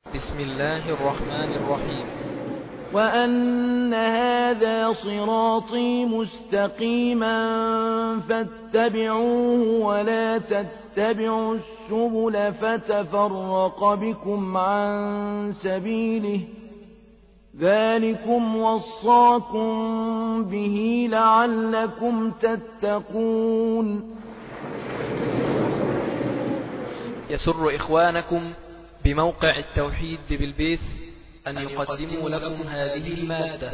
بسم الله الرحمن الرحيم وأن هذا صراطي مستقيما فاتبعوه ولا تتبعوا السبل فتفرق بكم عن سبيله ذلكم وصاكم به لعلكم تتقون يسر إخوانكم بموقع التوحيد بالبيس أن يقدموا لكم هذه المادة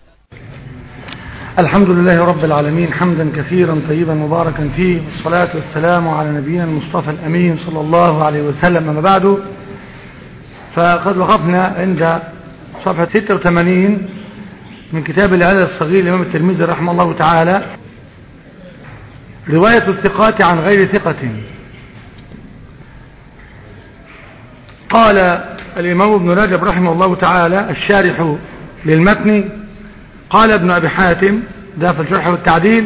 الحمد لله رب العالمين حمدا كثيرا طيبا مباركا فيه والصلاة والسلام على نبينا المصطفى الأمين صلى الله عليه وسلم أما بعد فقد وقفنا عند صفحة 86 من كتاب العدد الصغير لإمام الترمذي رحمه الله تعالى رواية الثقات عن غير ثقة قال الإمام ابن رجب رحمه الله تعالى الشارح للمتن قال ابن أبي حاتم ده في الشرح والتعديل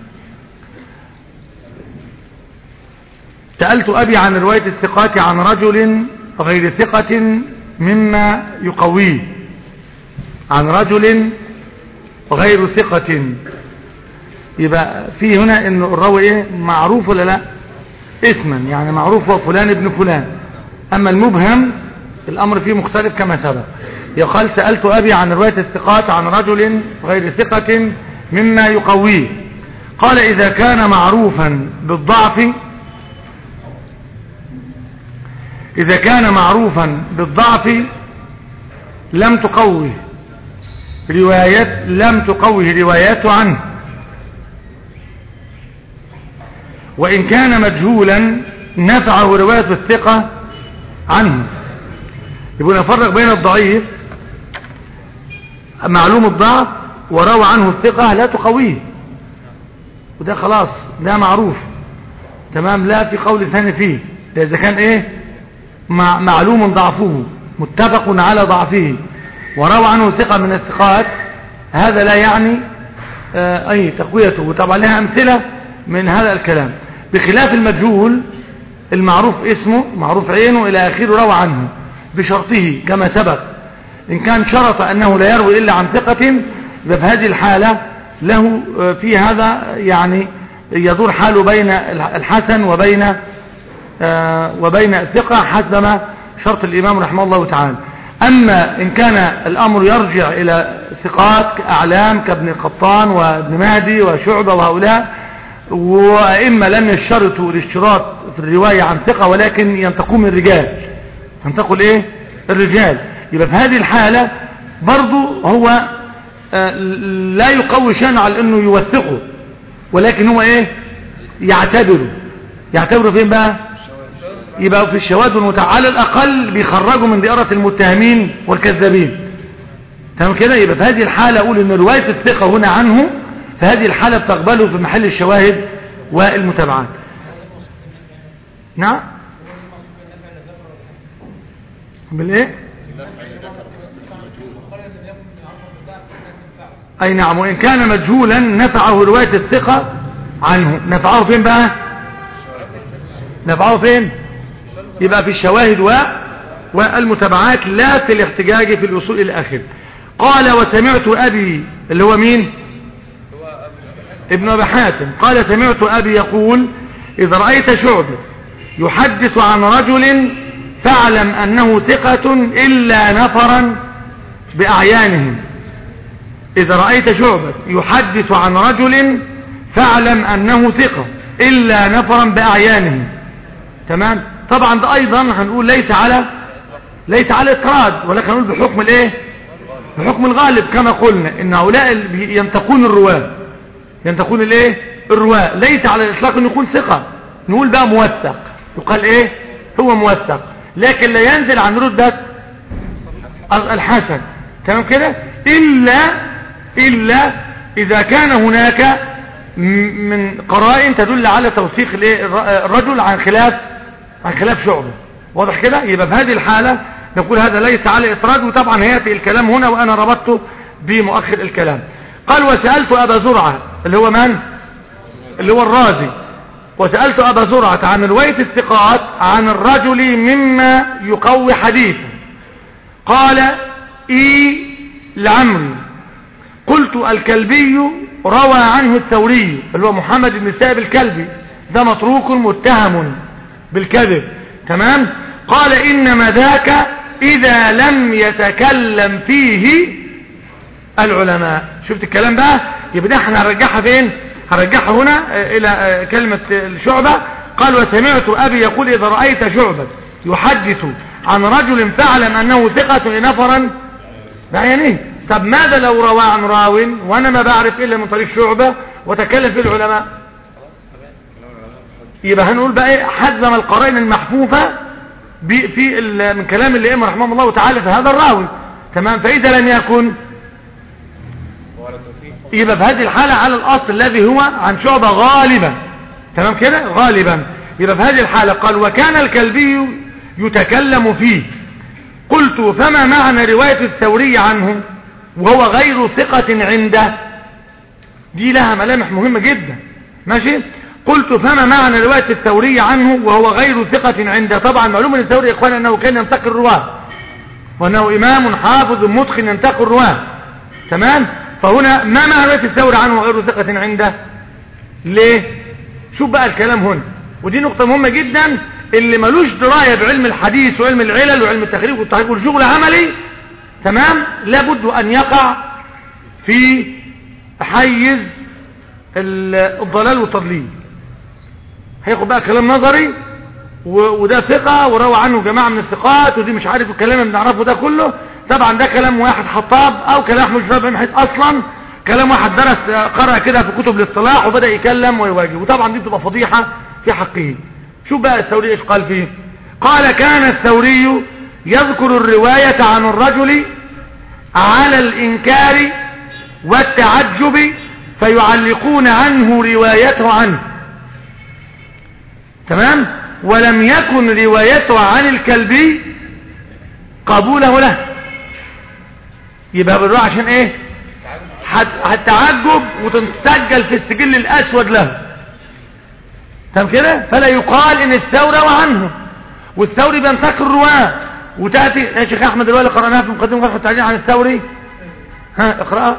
سألت أبي عن رواية الثقات عن رجل غير ثقة مما يقويه عن رجل غير ثقة يبقى في هنا ان الراوي ايه معروف ولا لا اسما يعني معروف هو فلان ابن فلان اما المبهم الامر فيه مختلف كما سبق يقال سألت ابي عن رواية الثقات عن رجل غير ثقة مما يقويه قال اذا كان معروفا بالضعف اذا كان معروفا بالضعف لم تقوه روايات لم تقوه روايات عنه وإن كان مجهولا نفعه رواية الثقة عنه يبقى نفرق بين الضعيف معلوم الضعف وروى عنه الثقة لا تقويه وده خلاص ده معروف تمام لا في قول ثاني فيه ده إذا كان إيه مع معلوم ضعفه متفق على ضعفه وروى عنه ثقة من الثقات هذا لا يعني آه أي تقويته وطبعا لها أمثلة من هذا الكلام بخلاف المجهول المعروف اسمه معروف عينه إلى آخره روى عنه بشرطه كما سبق إن كان شرط أنه لا يروي إلا عن ثقة في هذه الحالة له في هذا يعني يدور حاله بين الحسن وبين آه وبين الثقة حسب ما شرط الإمام رحمه الله تعالى أما إن كان الأمر يرجع إلى ثقات كأعلام كابن قطان وابن مهدي وشعبة وهؤلاء وإما لم يشترطوا الاشتراط في الرواية عن ثقة ولكن ينتقون من الرجال ينتقوا الايه الرجال يبقى في هذه الحالة برضو هو لا يقوي شأنه على انه يوثقه ولكن هو ايه يعتبره يعتبره فين بقى يبقى في الشواذ والمتع على الاقل بيخرجوا من دائرة المتهمين والكذابين تمام كده يبقى في هذه الحالة اقول ان رواية الثقة هنا عنه في هذه الحالة بتقبله في محل الشواهد والمتابعات نعم بالايه اي نعم وان كان مجهولا نفعه رواية الثقة عنه نفعه فين بقى نفعه فين يبقى في الشواهد و والمتابعات لا في الاحتجاج في الوصول الى اخره قال وسمعت ابي اللي هو مين ابن ابي حاتم قال سمعت ابي يقول اذا رأيت شعبة يحدث عن رجل فاعلم انه ثقة الا نفرا باعيانهم اذا رأيت شعبة يحدث عن رجل فاعلم انه ثقة الا نفرا باعيانهم تمام طبعا ده ايضا هنقول ليس على ليس على اطراد ولكن هنقول بحكم الايه بحكم الغالب كما قلنا ان هؤلاء ينتقون الرواه ينتقون الايه الرواة ليس على الاطلاق ان يكون ثقة نقول بقى موثق يقال ايه هو موثق لكن لا ينزل عن ردة الحسن تمام كده الا الا اذا كان هناك من قرائن تدل على توثيق الرجل عن خلاف عن خلاف شعبه واضح كده يبقى في هذه الحالة نقول هذا ليس على اطراد وطبعا هياتي الكلام هنا وانا ربطته بمؤخر الكلام قال وسألت أبا زرعة اللي هو من اللي هو الرازي وسألت أبا زرعة عن رواية الثقات عن الرجل مما يقوي حديثه قال اي لعمري قلت الكلبي روى عنه الثوري اللي هو محمد بن سائب الكلبي ده متروك متهم بالكذب تمام قال إنما ذاك إذا لم يتكلم فيه العلماء شفت الكلام بقى يبقى ده احنا هنرجعها فين هنرجعها هنا آه، إلى آه، كلمة الشعبة قال وسمعت أبي يقول إذا رأيت شعبة يحدث عن رجل فاعلم أنه ثقة نفرا بعينيه طب ماذا لو روى عن راو وأنا ما بعرف إلا من طريق شعبة وتكلم في العلماء يبقى هنقول بقى ايه حزم القرائن المحفوفة ب- في ال- من كلام الائمه رحمه الله تعالى في هذا الراوي تمام فإذا لم يكن يبقى في هذه الحالة على الأصل الذي هو عن شعبة غالبا تمام كده غالبا يبقى في هذه الحالة قال وكان الكلبي يتكلم فيه قلت فما معنى رواية الثوري عنه وهو غير ثقة عنده دي لها ملامح مهمة جدا ماشي قلت فما معنى رواية الثوري عنه وهو غير ثقة عنده طبعا معلوم ان الثوري يا اخوان انه كان ينتقي الرواه وانه امام حافظ متقن ينتقي الرواه تمام فهنا ما معنى رواية الثوري عنه وغير ثقة عنده ليه شوف بقى الكلام هنا ودي نقطة مهمة جدا اللي ملوش دراية بعلم الحديث وعلم العلل وعلم التخريج والتحقيق والشغل عملي تمام لابد ان يقع في حيز ال- الضلال والتضليل هياخد بقى كلام نظري و- وده ثقة وروى عنه جماعة من الثقات ودي مش عارف الكلام اللي بنعرفه ده كله طبعا ده كلام واحد حطاب او كلام مش فاهم حيث اصلا كلام واحد درس قرأ كده في كتب الاصطلاح وبدأ يكلم ويواجه وطبعا دي بتبقى فضيحة في حقه شوف بقى الثوري ايش قال فيه قال كان الثوري يذكر الرواية عن الرجل على الإنكار والتعجب فيعلقون عنه روايته عنه تمام ولم يكن روايته عن الكلبي قبوله له يبقى بالروح عشان ايه هت- هتعجب وتسجل في السجل الاسود له تمام كده فلا يقال ان الثوري وعنه والثوري بينتقي الرواه وتاتي يا شيخ احمد الوالي قراناها في مقدمه فتح التعليم عن الثوري ها اقراها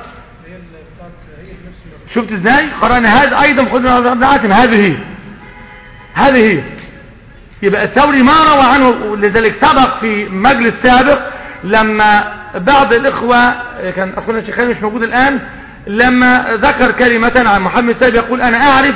شفت ازاي قرانا هذا ايضا مقدمه عاتم هذه هي هذه هي يبقى الثوري ما روى عنه لذلك سبق في مجلس سابق لما بعض الإخوة كان أخونا الشيخان مش موجود الآن لما ذكر كلمة عن محمد سابق يقول أنا أعرف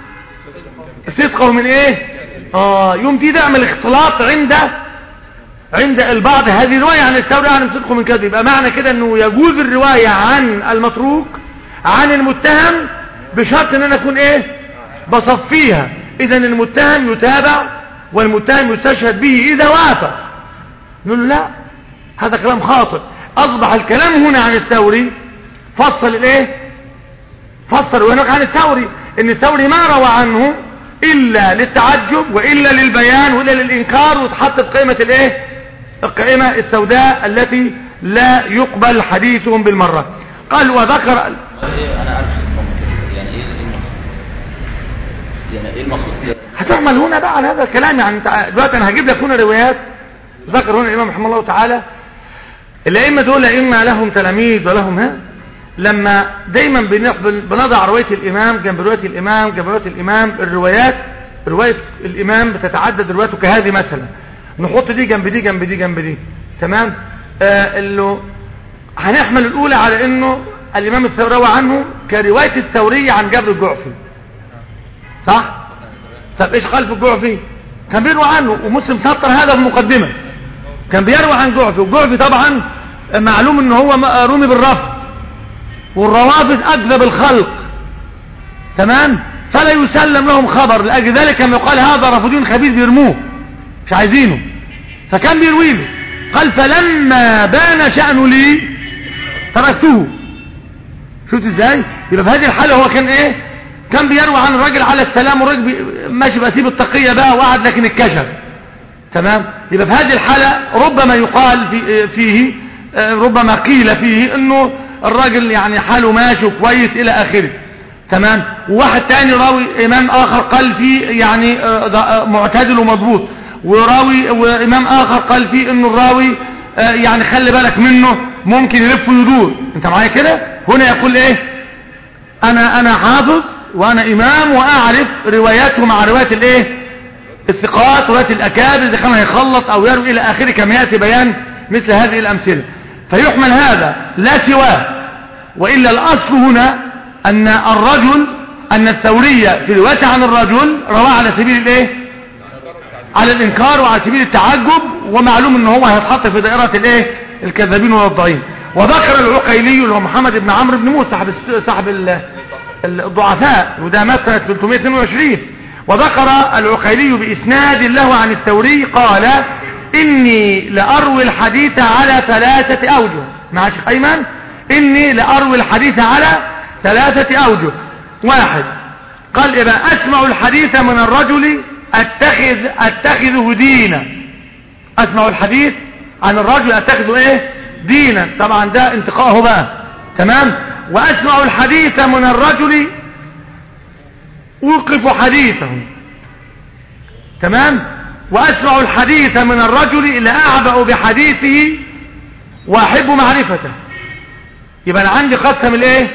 صدقه من إيه آه يوم دي دعم الاختلاط عند عند البعض هذه رواية عن الثوري عن صدقه من كذب يبقى معنى كده أنه يجوز الرواية عن المتروك عن المتهم بشرط أن أنا أكون إيه بصفيها إذا المتهم يتابع والمتهم يستشهد به إذا وافق نقول له لا هذا كلام خاطئ أصبح الكلام هنا عن الثوري فصل الإيه فصل وهناك عن الثوري إن الثوري ما روى عنه إلا للتعجب وإلا للبيان وإلا للإنكار وتحط في قائمة الإيه القائمة السوداء التي لا يقبل حديثهم بالمرة قال وذكر ايه انا عارف المقصود يعني ايه إيه المقصود يعني ايه المقصود يعني هتعمل هنا بقى على هذا الكلام يعني انت دلوقتي انا هجيب لك هنا روايات ذكر هنا الامام رحمه الله تعالى الائمه دول ائمه لهم تلاميذ ولهم ها لما دايما بنقبل بنضع روايه الامام جنب روايه الامام جنب روايه الامام الروايات روايه الامام بتتعدد روايته كهذه مثلا نحط دي جنب دي جنب دي جنب دي تمام آه اللي هنحمل الاولى على انه الامام الثوري روى عنه كروايه الثوريه عن جابر الجعفي صح طب ايش قال في الجعفي كان بيروى عنه ومسلم سطر هذا في المقدمة كان بيروى عن جعفي والجعفي طبعا معلوم ان هو رومي بالرفض والروافض اكذب الخلق تمام فلا يسلم لهم خبر لاجل ذلك كما يقال هذا رافضين خبيث بيرموه مش عايزينه فكان بيروي له قال فلما بان شأنه لي تركته شفت ازاي يبقى في هذه الحالة هو كان ايه كان بيروي عن الراجل على السلام والراجل بي- ماشي بسيب التقية بقى وقعد لكن اتكشف تمام يبقى في هذه الحالة ربما يقال في فيه آه، ربما قيل فيه انه الراجل يعني حاله ماشي كويس الى اخره تمام وواحد تاني راوي امام اخر قال فيه يعني آه، ده- آه، معتدل ومضبوط وراوي وامام اخر قال فيه انه الراوي آه يعني خلي بالك منه ممكن يلف ويدور انت معايا كده هنا يقول ايه انا انا حافظ وانا امام واعرف رواياته مع روايات الايه الثقات وروايات الاكابر اذا كان هيخلص او يروي الى اخره كما ياتي بيان مثل هذه الامثله فيحمل هذا لا سواه والا الاصل هنا ان الرجل ان الثوريه في روايته عن الرجل رواه على سبيل الايه على الانكار وعلى سبيل التعجب ومعلوم ان هو هيتحط في دائره الايه الكذابين والضعين وذكر العقيلي اللي هو محمد بن عمرو بن موسى صاحب صاحب الضعفاء وده مات سنه 322 وذكر العقيلي باسناد له عن الثوري قال اني لاروي الحديث على ثلاثه اوجه مع شيخ ايمن اني لاروي الحديث على ثلاثه اوجه واحد قال إذا أسمع الحديث من الرجل أتخذ أتخذه دينا أسمع الحديث عن الرجل أتخذه إيه دينا طبعا ده انتقاءه بقى تمام وأسمع الحديث من الرجل أوقف حديثه تمام وأسمع الحديث من الرجل لأعبأ بحديثه وأحب معرفته يبقى أنا عندي قسم الإيه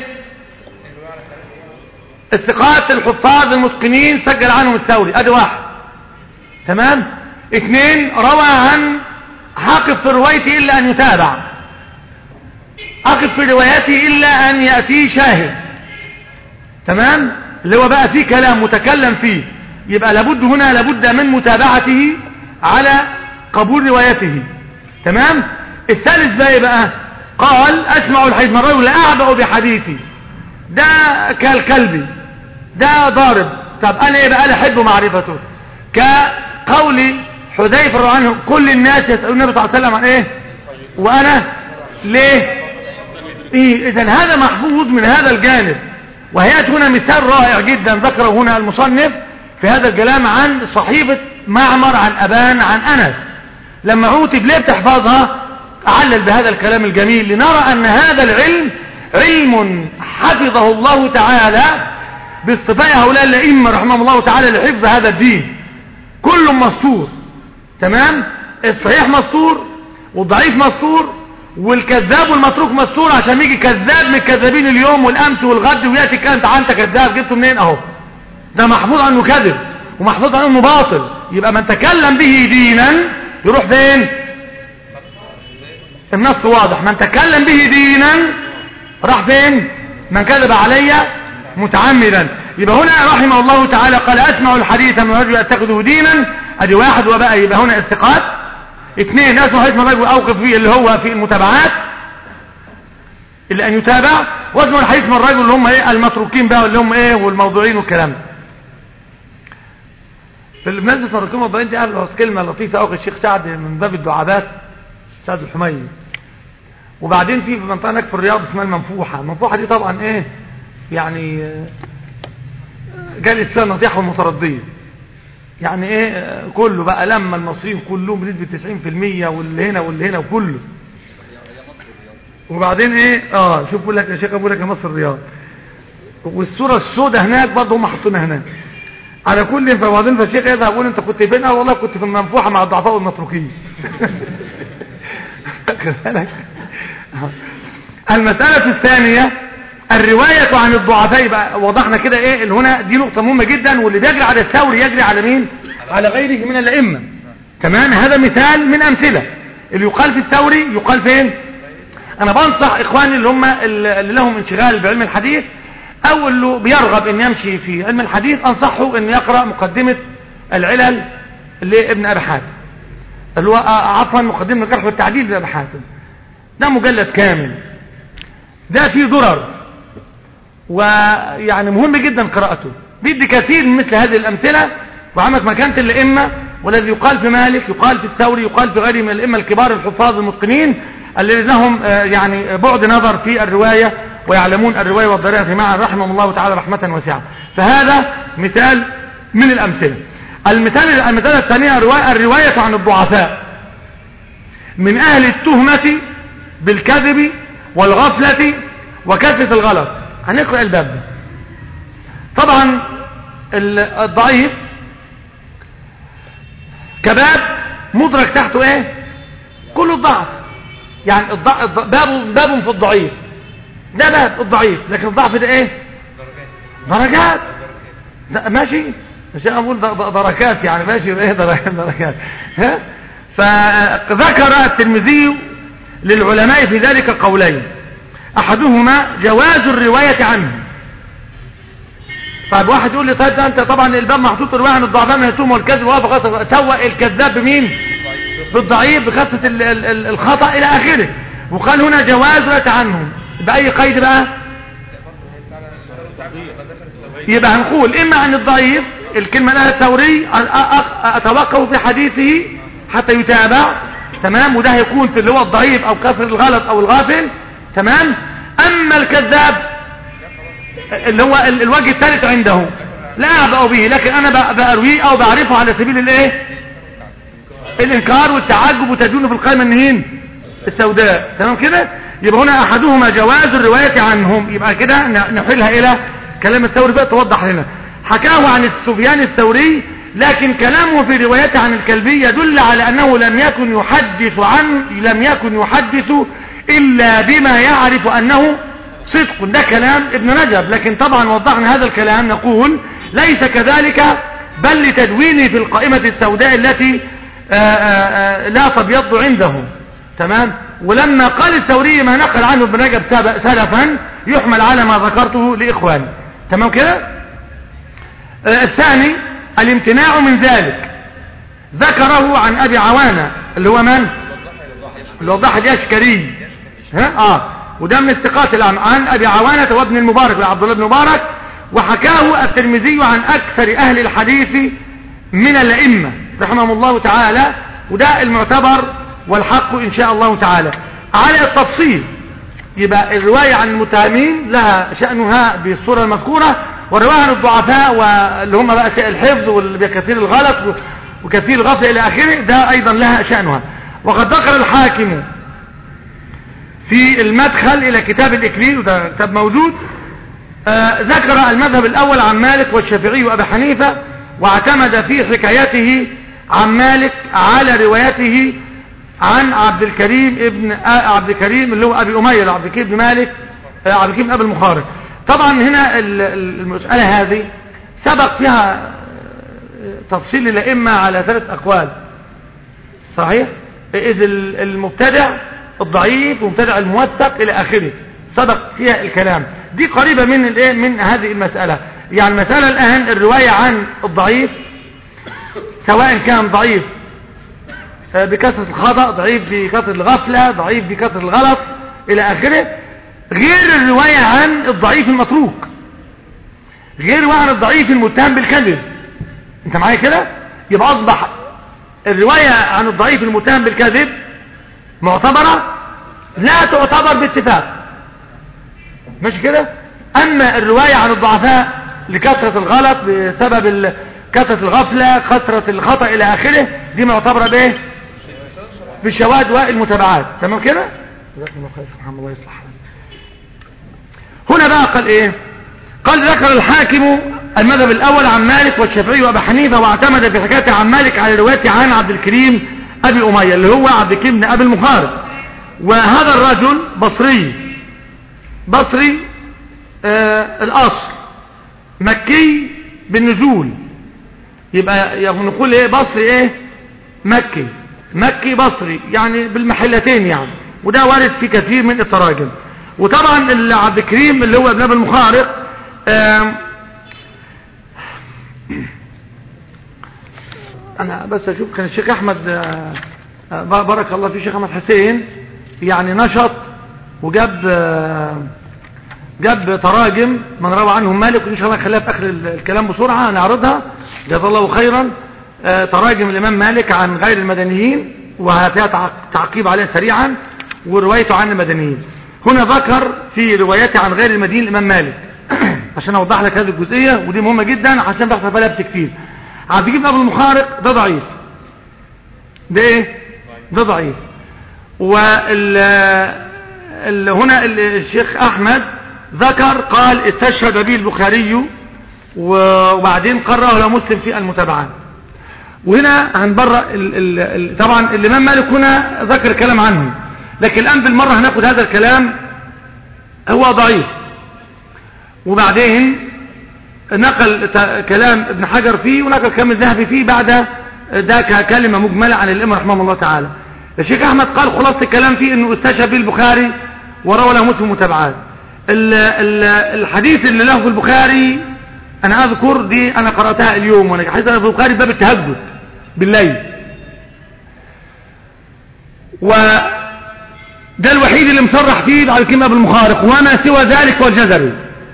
الثقات الحفاظ المتقنين سجل عنهم الثوري ادي واحد تمام اثنين روى عن حاقف في روايته الا ان يتابع اقف في روايته الا ان يأتيه شاهد تمام اللي هو بقى فيه كلام متكلم فيه يبقى لابد هنا لابد من متابعته على قبول روايته تمام الثالث بقى بقى قال اسمع الحديث من الرجل اعبأ بحديثي ده كالكلب ده ضارب طب انا ايه بقى احب معرفته كقول حذيفه رضي عنه كل الناس يسالون النبي صلى الله عليه وسلم عن ايه وانا ليه ايه اذا هذا محفوظ من هذا الجانب وهيات هنا مثال رائع جدا ذكره هنا المصنف في هذا الكلام عن صحيفه معمر عن ابان عن انس لما عوتب ليه بتحفظها اعلل بهذا الكلام الجميل لنرى ان هذا العلم علم حفظه الله تعالى باصطفاء هؤلاء الائمه رحمهم الله تعالى لحفظ هذا الدين كل مستور تمام الصحيح مستور والضعيف مستور والكذاب والمتروك مستور عشان يجي كذاب من الكذابين اليوم والامس والغد وياتي كان تعال انت كذاب جبته منين اهو ده محفوظ عنه كذب ومحفوظ عنه باطل يبقى من تكلم به دينا يروح فين النص واضح من تكلم به دينا راح فين من كذب علي متعمدا يبقى هنا رحمه الله تعالى قال اسمع الحديث من رجل اتخذه دينا ادي واحد وبقى يبقى هنا استقاط اثنين اسمع الحديث من رجل اوقف فيه اللي هو في المتابعات اللي ان يتابع واسمع الحديث من الرجل اللي هم ايه المتروكين بقى اللي هم ايه والموضوعين والكلام ده في المناسبة المتروكين والموضوعين دي قال كلمة لطيفة قوي الشيخ سعد من باب الدعابات سعد الحميدي وبعدين في منطقه هناك في الرياض اسمها المنفوحه المنفوحه دي طبعا ايه يعني جالس فيها النصيحه والمترديه يعني ايه كله بقى لما المصريين كلهم بنسبه 90% واللي هنا واللي هنا وكله وبعدين ايه اه شوف بقول لك يا شيخ بقول لك يا مصر الرياض والصوره السوداء هناك برضه هم حاطينها هناك على كل فبعدين فالشيخ يذهب يقول انت كنت فين اه والله كنت في المنفوحه مع الضعفاء والمتروكين المسألة الثانية الرواية عن الضعفاء يبقى وضحنا كده ايه اللي هنا دي نقطة مهمة جدا واللي بيجري على الثوري يجري على مين على غيره من الأئمة تمام هذا مثال من أمثلة اللي يقال في الثوري يقال فين انا بنصح اخواني اللي هم اللي لهم انشغال بعلم الحديث او اللي بيرغب ان يمشي في علم الحديث انصحه ان يقرأ مقدمة العلل لابن ابي حاتم اللي هو عفوا مقدمة الجرح والتعديل لابن حاتم ده مجلد كامل ده فيه ضرر ويعني مهم جدا قراءته بيدي كثير من مثل هذه الأمثلة وعمك مكانة الأئمة والذي يقال في مالك يقال في الثوري يقال في غيره من الأئمة الكبار الحفاظ المتقنين الذين لهم يعني بعد نظر في الرواية ويعلمون الرواية والضريعة معا رحمهم الله تعالى رحمة واسعة فهذا مثال من الأمثلة المثال المثال الثانية الرواية عن الضعفاء من أهل التهمة بالكذب والغفلة وكثرة الغلط هنقرأ الباب ده طبعا الضعيف كباب مدرك تحته ايه كل الضعف يعني الضع... الض... باب باب في الضعيف ده باب الضعيف لكن الضعف ده ايه درجات ده ماشي مش انا اقول د- د- دركات يعني ماشي ايه دركات دركات ها فذكر الترمذي للعلماء في ذلك قولين احدهما جواز الروايه عنه طيب واحد يقول لي طيب ده انت طبعا الباب محطوط الروايه عن الضعفاء من التهم والكذب وافق سوى الكذاب بمين بالضعيف بكثره ال- ال- ال- الخطا الى اخره وقال هنا جواز روايه عنهم باي قيد بقى يبقى هنقول اما عن الضعيف الكلمة لها الثوري أ- أ- اتوقف في حديثه حتى يتابع تمام وده هيكون في اللي هو الضعيف او كسر الغلط او الغافل تمام اما الكذاب اللي هو ال- الوجه الثالث عنده لا اعبأ به لكن انا ب- بأرويه او بعرفه على سبيل الايه الانكار والتعجب وتدون في القائمة النهين السوداء تمام كده يبقى هنا احدهما جواز الرواية عنهم يبقى كده ن- نحيلها الى كلام الثوري بقى توضح لنا حكاه عن السفيان الثوري لكن كلامه في روايته عن الكلبي يدل على انه لم يكن يحدث عن لم يكن يحدث الا بما يعرف انه صدق ده كلام ابن رجب لكن طبعا وضحنا هذا الكلام نقول ليس كذلك بل لتدوينه في القائمة السوداء التي آآ آآ لا تبيض عنده تمام ولما قال الثوري ما نقل عنه ابن رجب سب- سلفا يحمل على ما ذكرته لإخواني تمام كده آه، الثاني الامتناع من ذلك ذكره عن أبي عوانة اللي هو من اللي هو ضحى اليشكري ها اه وده من الثقات الآن عن أبي عوانة وابن المبارك وعبد الله بن مبارك وحكاه الترمذي عن أكثر أهل الحديث من الأئمة رحمهم الله تعالى وده المعتبر والحق إن شاء الله تعالى على التفصيل يبقى الرواية عن المتهمين لها شأنها بالصورة المذكورة والرواية عن الضعفاء واللي هم بقى شيء الحفظ وكثير الغلط وكثير الغفل إلى آخره ده أيضا لها شأنها وقد ذكر الحاكم في المدخل إلى كتاب الإكليل وده كتاب موجود آه ذكر المذهب الأول عن مالك والشافعي وأبي حنيفة واعتمد في حكايته عن مالك على روايته عن عبد الكريم ابن آه عبد الكريم اللي هو أبي أمية عبد الكريم بن مالك آه عبد الكريم بن أبي المخارج طبعا هنا ال- ال- المسألة هذه سبق فيها آه، تفصيل الأئمة على ثلاث أقوال صحيح إذ ال- المبتدع الضعيف ومبتدع الموثق إلى آخره سبق فيها الكلام دي قريبة من الايه من هذه المسألة يعني المسألة الآن الرواية عن الضعيف سواء كان ضعيف آه، بكثرة الخطأ ضعيف بكثرة الغفلة ضعيف بكثرة الغلط إلى آخره غير الرواية عن الضعيف المتروك غير الرواية عن الضعيف المتهم بالكذب انت معايا كده يبقى أصبح الرواية عن الضعيف المتهم بالكذب معتبرة لا تعتبر باتفاق ماشي كده اما الرواية عن الضعفاء لكثرة الغلط بسبب ال- كثرة الغفلة كثرة الخطأ الى اخره دي معتبرة بايه بالشواهد والمتابعات تمام كده جزاكم الله خير سبحان الله يصلح حالك. هنا بقى قال ايه قال ذكر الحاكم المذهب الاول عن مالك والشافعي وابي حنيفه واعتمد في حكايته عن مالك على روايته عن عبد الكريم ابي اميه اللي هو عبد الكريم بن ابي المخارج وهذا الرجل بصري بصري آه الاصل مكي بالنزول يبقى يعني نقول ايه بصري ايه مكي مكي بصري يعني بالمحلتين يعني وده وارد في كثير من التراجم وطبعا ال- عبد الكريم اللي هو ابن ابي المخارق آم، انا بس اشوف كان الشيخ احمد آه، آه، بارك الله فيه الشيخ احمد حسين يعني نشط وجاب آه، جاب تراجم من روى عنهم مالك وان شاء الله نخليها في اخر ال- الكلام بسرعه نعرضها جزا الله خيرا آه، تراجم الامام مالك عن غير المدنيين وهاتها تعق- تعقيب عليها سريعا وروايته عن المدنيين هنا ذكر في روايته عن غير المدينين الامام مالك عشان اوضح لك هذه الجزئيه ودي مهمه جدا عشان بيحصل فيها لبس كتير عبد الجيب ابو المخارق ده ضعيف ده ايه ده ضعيف وال ال- هنا ال- الشيخ احمد ذكر قال استشهد به البخاري و- وبعدين قرأه له مسلم في المتابعات وهنا هنبرأ ال ال ال طبعا الامام مالك هنا ذكر كلام عنه لكن الآن بالمرة هناخد هذا الكلام هو ضعيف وبعدين نقل كلام ابن حجر فيه ونقل كلام الذهبي فيه بعد ده كلمة مجملة عن الإمام رحمه الله تعالى الشيخ أحمد قال خلاصة الكلام فيه أنه استشهد به البخاري وروى له مسلم متابعات الحديث اللي له في البخاري أنا أذكر دي أنا قرأتها اليوم وأنا حديث في البخاري باب التهجد بالليل و ده الوحيد اللي مصرح فيه بعد كلمة بالمخارق وما سوى ذلك والجزري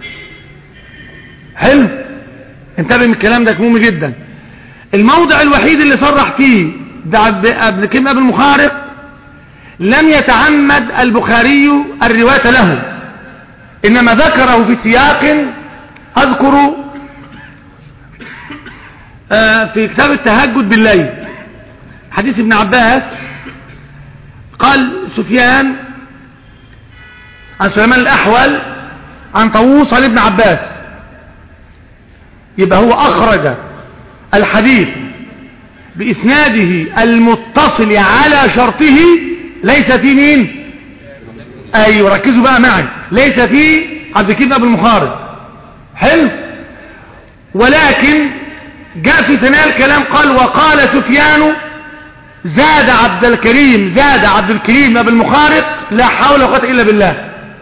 حلو انتبه من الكلام ده مهم جدا الموضع الوحيد اللي صرح فيه قبل كلمة بالمخارق لم يتعمد البخاري الرواية له إنما ذكره في سياق أذكر آه، في كتاب التهجد بالليل حديث ابن عباس قال سفيان عن سليمان الأحول عن طاووس عن ابن عباس يبقى هو أخرج الحديث بإسناده المتصل على شرطه ليس في مين أيوة ركزوا بقى معي ليس في عبد الكريم أبو المخارج حلو ولكن جاء في ثناء الكلام قال وقال سفيان زاد عبد الكريم زاد عبد الكريم أبو المخارق لا حول ولا قوه إلا بالله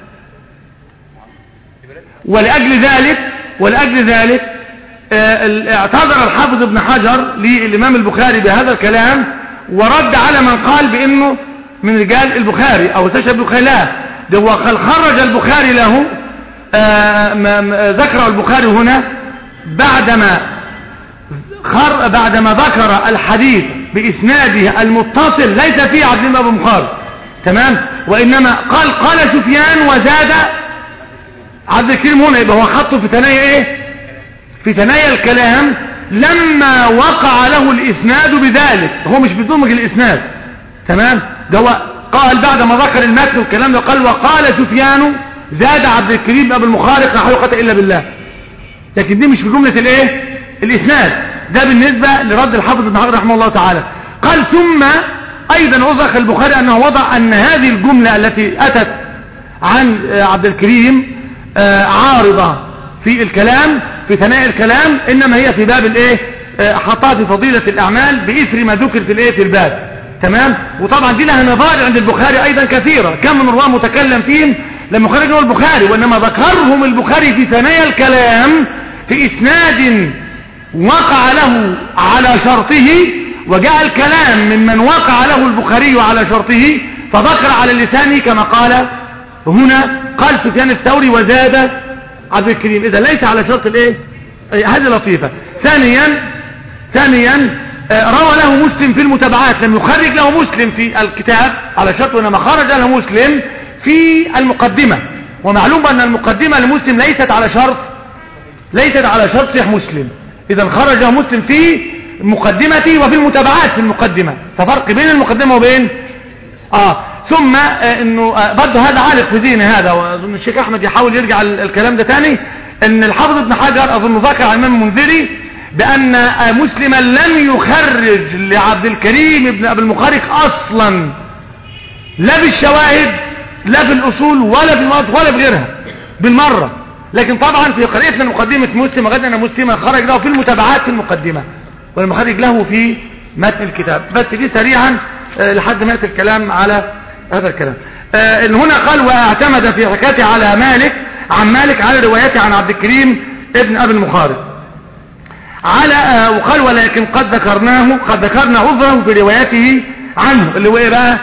ولأجل ذلك ولأجل ذلك آه، اعتذر الحافظ ابن حجر للإمام البخاري بهذا الكلام ورد على من قال بأنه من رجال البخاري أو استشهد البخاري لا ده هو خرج البخاري له آه، ذكر البخاري هنا بعدما خر بعدما ذكر الحديث بإسناده المتصل ليس فيه عبد الله بن مخارج تمام وإنما قال قال سفيان وزاد عبد الكريم هنا يبقى هو حطه في ثنايا ايه في ثنايا الكلام لما وقع له الإسناد بذلك هو مش بدمج الإسناد تمام ده هو قال بعد ما ذكر المتن والكلام ده قال وقال سفيان زاد عبد الكريم ابو المخارق لا حول الا بالله لكن دي مش في جمله الايه الاسناد ده بالنسبه لرد الحافظ ابن حجر رحمه الله تعالى قال ثم ايضا وضح البخاري انه وضع ان هذه الجمله التي اتت عن عبد الكريم آه، عارضه في الكلام في ثناء الكلام انما هي في باب الايه آه، حطها في فضيله الاعمال باثر ما ذكر في الايه في الباب تمام وطبعا دي لها نظائر عند البخاري ايضا كثيرة كم من رواه متكلم فيهم لما خرجوا البخاري وانما ذكرهم البخاري في ثنايا الكلام في اسناد وقع له على شرطه وجاء الكلام ممن وقع له البخاري على شرطه فذكر على لسانه كما قال هنا قال سفيان الثوري وزاد عبد الكريم اذا ليس على شرط الايه هذه لطيفة ثانيا ثانيا آه، روى له مسلم في المتابعات لم يخرج له مسلم في الكتاب على شرط وإنما خرج له مسلم في المقدمة ومعلوم أن المقدمة لمسلم ليست على شرط ليست على شرط صحيح مسلم إذا خرج مسلم في مقدمتي وفي المتابعات في المقدمة ففرق بين المقدمة وبين آه ثم آه انه آه برضه هذا عالق في ذهني هذا واظن الشيخ احمد يحاول يرجع الكلام ده تاني ان الحافظ ابن حجر اظن ذكر عن الامام المنذري بأن مسلما لم يخرج لعبد الكريم ابن أبي المخارق أصلا لا بالشواهد لا في الأصول ولا في المواد ولا بغيرها بالمرة لكن طبعا في قريتنا مقدمة مسلم وغدا أن مسلما خرج له في المتابعات في المقدمة والمخرج له في متن الكتاب بس دي سريعا آه، لحد ما يأتي الكلام على هذا الكلام آه، هنا قال واعتمد في حكايته على مالك عن مالك على روايته عن عبد الكريم ابن أبي المخارق على آه، وقال ولكن قد ذكرناه قد ذكرنا عذره في روايته عنه اللي هو ايه بقى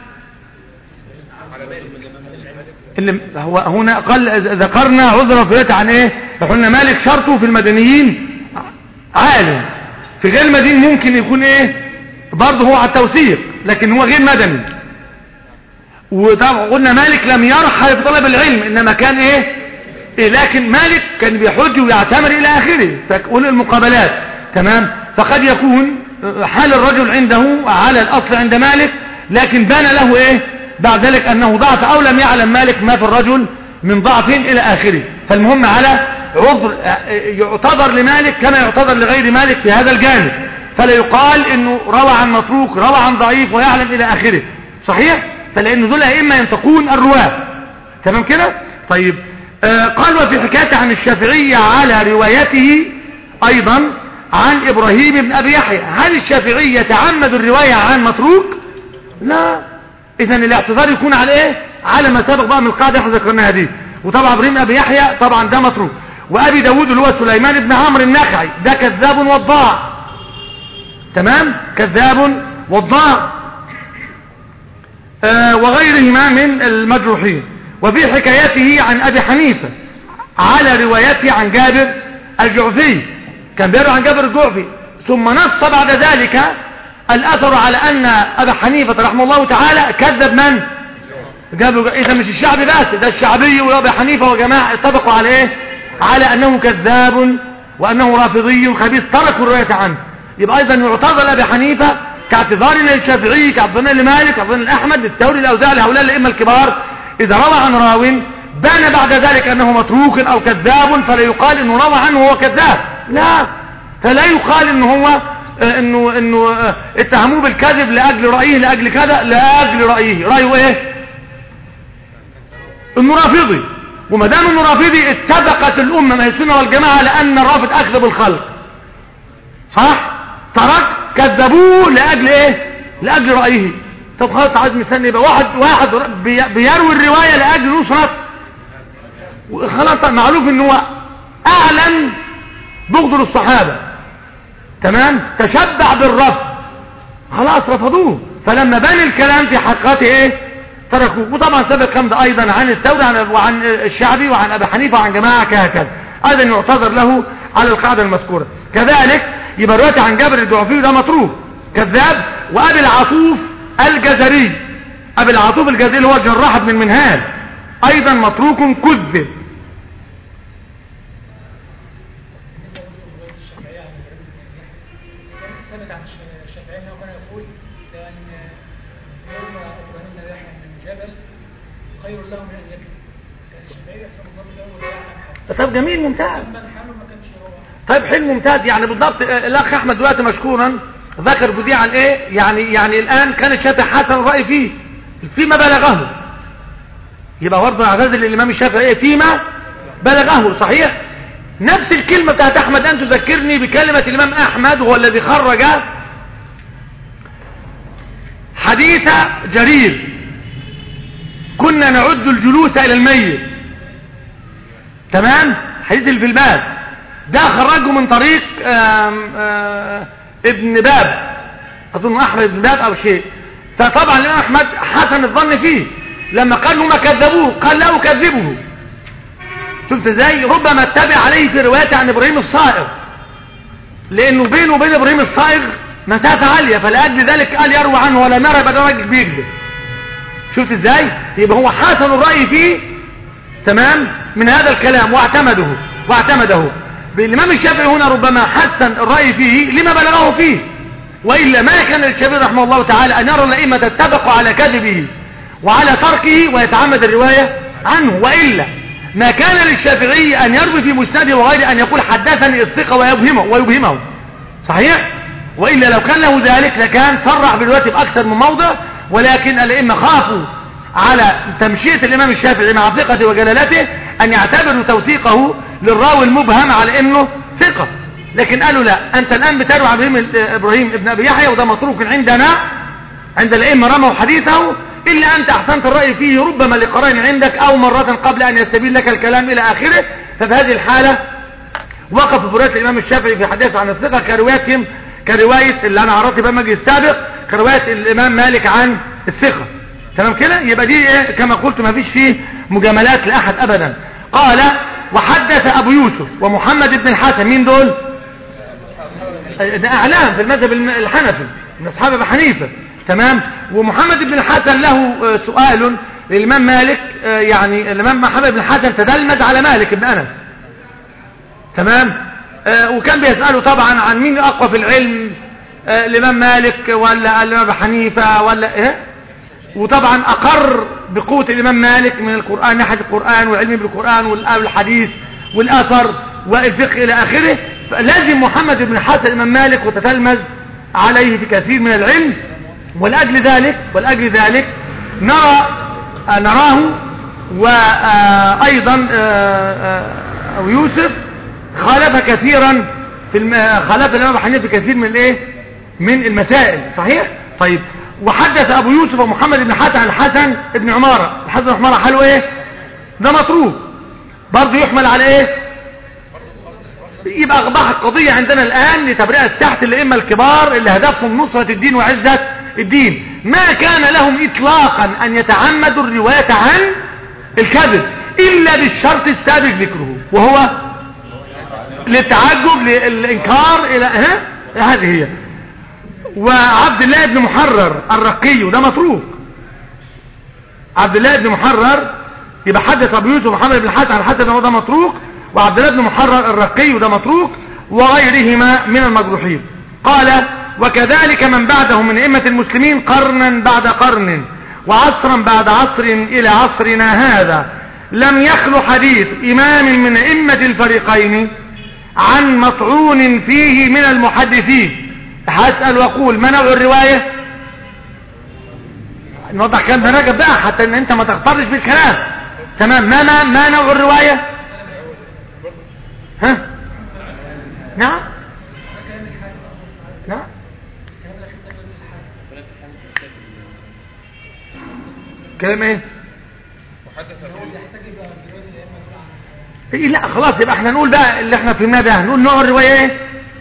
اللي هو هنا قال ذكرنا عذره في روايته عن ايه فقلنا مالك شرطه في المدنيين عالم في غير المدين ممكن يكون ايه برضه هو على التوثيق لكن هو غير مدني وطبعا قلنا مالك لم يرحل في طلب العلم انما كان ايه إيه لكن مالك كان بيحج ويعتمر إلى آخره فكل المقابلات تمام فقد يكون حال الرجل عنده على الأصل عند مالك لكن بان له إيه بعد ذلك أنه ضعف أو لم يعلم مالك ما في الرجل من ضعف إلى آخره فالمهم على عذر يعتذر لمالك كما يعتذر لغير مالك في هذا الجانب فلا يقال انه روى عن متروك روى عن ضعيف ويعلم الى اخره صحيح فلان دول ائمه ينتقون الرواه تمام كده طيب آه قال وفي حكايه عن الشافعيه على روايته ايضا عن ابراهيم بن ابي يحيى هل الشافعي يتعمد الروايه عن متروك لا اذا الاعتذار يكون على ايه على ما سبق بقى من القاعده احنا ذكرناها دي وطبعا ابراهيم ابي يحيى طبعا ده متروك وابي داود اللي هو سليمان بن عمرو النخعي ده كذاب وضاع تمام كذاب وضاع آه وغيرهما من المجروحين وفي حكايته عن ابي حنيفه على روايته عن جابر الجعفي كان بيروي عن جابر الجعفي ثم نص بعد ذلك الاثر على ان ابا حنيفه رحمه الله تعالى كذب من جابر اذا مش الشعبي بس ده الشعبي وابي حنيفه وجماعه اتفقوا على ايه على انه كذاب وانه رافضي خبيث تركوا الروايه عنه يبقى ايضا يعتذر لابي حنيفه كاعتذار للشافعي كاعتذار لمالك كاعتذار لاحمد للثوري الاوزاعي لهؤلاء الائمه الكبار اذا روى عن راو بان بعد ذلك انه متروك او كذاب فلا يقال انه روى عنه وهو كذاب لا فلا يقال انه هو انه انه اتهموه بالكذب لاجل رايه لاجل كذا لاجل رايه رايه ايه انه رافضي وما دام انه رافضي اتفقت الامه من السنه والجماعه لان الرافض اكذب الخلق صح ترك كذبوه لاجل ايه لاجل رايه طب خلاص عايز مستني يبقى واحد واحد بيروي الروايه لاجل نصره خلاص معروف ان هو اعلن بغض للصحابه تمام تشبع بالرفض خلاص رفضوه فلما بان الكلام في حقيقته ايه تركوه وطبعا سبق الكلام ده ايضا عن الثوري وعن الشعبي وعن ابي حنيفه وعن جماعه كهكذا ايضا يعتذر له على القاعده المذكوره كذلك يبقى روايه عن جابر الجعفي ده مطروح كذاب وابي العطوف الجزري ابي العطوف الجزري اللي هو جراح بن المنهال ايضا متروك كذب ثبت عن الشافعي انه كان يقول لان يوم ابراهيم بن يحيى بن جبل خير له من ان يكذب كان الشافعي يحسب الظن له ولا يعلم حاجه طب جميل ممتاز اما الحال ما كانش هو طيب حلو ممتاز يعني بالضبط آه، الاخ احمد دلوقتي مشكورا ذكر جزئيه عن ايه يعني يعني الان كان الشافعي حسن الراي فيه فيما بلغه يبقى برضه اعتذر للامام الشافعي ايه فيما بلغه صحيح نفس الكلمه بتاعت احمد ان تذكرني بكلمه الامام احمد هو الذي خرج حديث جرير كنا نعد الجلوس الى الميت تمام حديث اللي في الباب ده خرجه من طريق آم آم ابن باب اظن احمد بن باب او شيء فطبعا الامام احمد حسن الظن فيه لما قال له ما كذبوه قال لا اكذبه شفت ازاي ربما اتبع عليه في روايته عن ابراهيم الصائغ لانه بينه وبين ابراهيم الصائغ مسافه عاليه فلاجل ذلك قال يروى عنه ولا نرى يبقى ده راجل بيكذب شفت ازاي يبقى هو حسن الراي فيه تمام من هذا الكلام واعتمده واعتمده بالامام الشافعي هنا ربما حسن الراي فيه لما بلغه فيه والا ما كان للشافعي رحمه الله تعالى ان يرى الائمه اتفقوا على كذبه وعلى تركه ويتعمد الروايه عنه والا ما كان للشافعي ان يروي في مسنده وغير ان يقول حدثني الثقه ويبهمه ويبهمه صحيح والا لو كان له ذلك لكان صرح بالروايه باكثر من موضع ولكن الائمه خافوا على تمشية الإمام الشافعي مع ثقته وجلالته أن يعتبروا توثيقه للراوي المبهم على أنه ثقة لكن قالوا لا أنت الآن بتروي عن إبراهيم, إبراهيم ابن أبي يحيى وده متروك عندنا عند الأئمة رموا حديثه إلا أنت أحسنت الرأي فيه ربما لقرائن عندك أو مرة قبل أن يستبين لك الكلام إلى آخره ففي هذه الحالة وقف في رواية الإمام الشافعي في حديثه عن الثقة كروايتهم كرواية اللي أنا عرضت بقى المجلس السابق كرواية الإمام مالك عن الثقة تمام كده يبقى دي ايه كما قلت ما فيش فيه مجاملات لاحد ابدا قال وحدث ابو يوسف ومحمد بن الحسن مين دول ده اعلام في المذهب الحنفي من اصحاب ابي حنيفه تمام ومحمد بن الحسن له سؤال للامام مالك يعني الامام محمد بن الحسن تدلمد على مالك بن انس تمام وكان بيساله طبعا عن مين اقوى في العلم الامام مالك ولا الامام ابي حنيفه ولا ايه وطبعا اقر بقوة الامام مالك من القرآن ناحية القرآن والعلم بالقرآن والحديث والاثر والفقه الى اخره فلازم محمد بن حسن الامام مالك وتتلمذ عليه في كثير من العلم ولاجل ذلك ولاجل ذلك نرى آه، نراه وأيضا أو يوسف خالف كثيرا في الم... خالف الإمام أبو حنيفة في كثير من الايه من المسائل صحيح طيب وحدث أبو يوسف ومحمد بن حاتم عن الحسن بن عمارة الحسن بن عمارة حاله ايه ده مطروق برضه يحمل على ايه يبقى اصبحت قضية عندنا الآن لتبرئة تحت الأئمة الكبار اللي هدفهم نصرة الدين وعزة الدين ما كان لهم إطلاقا أن يتعمدوا الرواية عن الكذب إلا بالشرط السابق ذكره وهو للتعجب للإنكار إلى ها هذه هي وعبد الله بن محرر الرقي وده متروك عبد الله بن محرر يبقى حدث ابو يوسف محمد بن حاتم عن حسن هو ده متروك وعبد الله بن محرر الرقي وده متروك وغيرهما من المجروحين قال وكذلك من بعده من ائمه المسلمين قرنا بعد قرن وعصرا بعد عصر الى عصرنا هذا لم يخلو حديث امام من ائمه الفريقين عن مطعون فيه من المحدثين هسأل واقول ما نوع الرواية نوضح كلام بنجب بقى حتى ان انت ما تغترش بالكلام تمام ما ما ما نوع الرواية ها نعم نعم كلام ايه إيه لا خلاص يبقى احنا نقول بقى اللي احنا فهمناه ده نقول نوع الرواية ايه